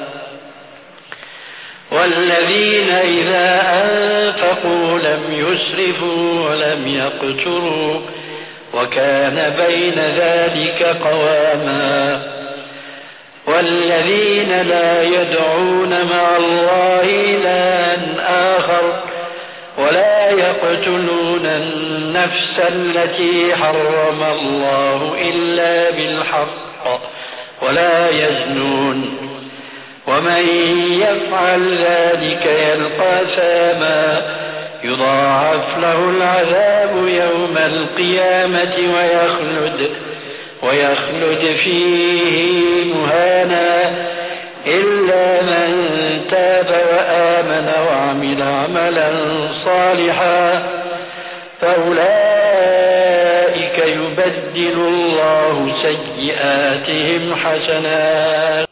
والذين إذا أنفقوا لم يسرفوا ولم يقتروا وكان بين ذلك قواما والذين لا يدعون مع الله إلها آخر ولا يقتلون النفس التي حرم الله إلا بالحق ولا يزنون ومن يفعل ذلك يلقى ثاما يضاعف له العذاب يوم القيامة ويخلد ويخلد فيه مهانا إلا من تاب وآمن وعمل عملا صالحا فأولئك يبدل الله سيئاتهم حسنات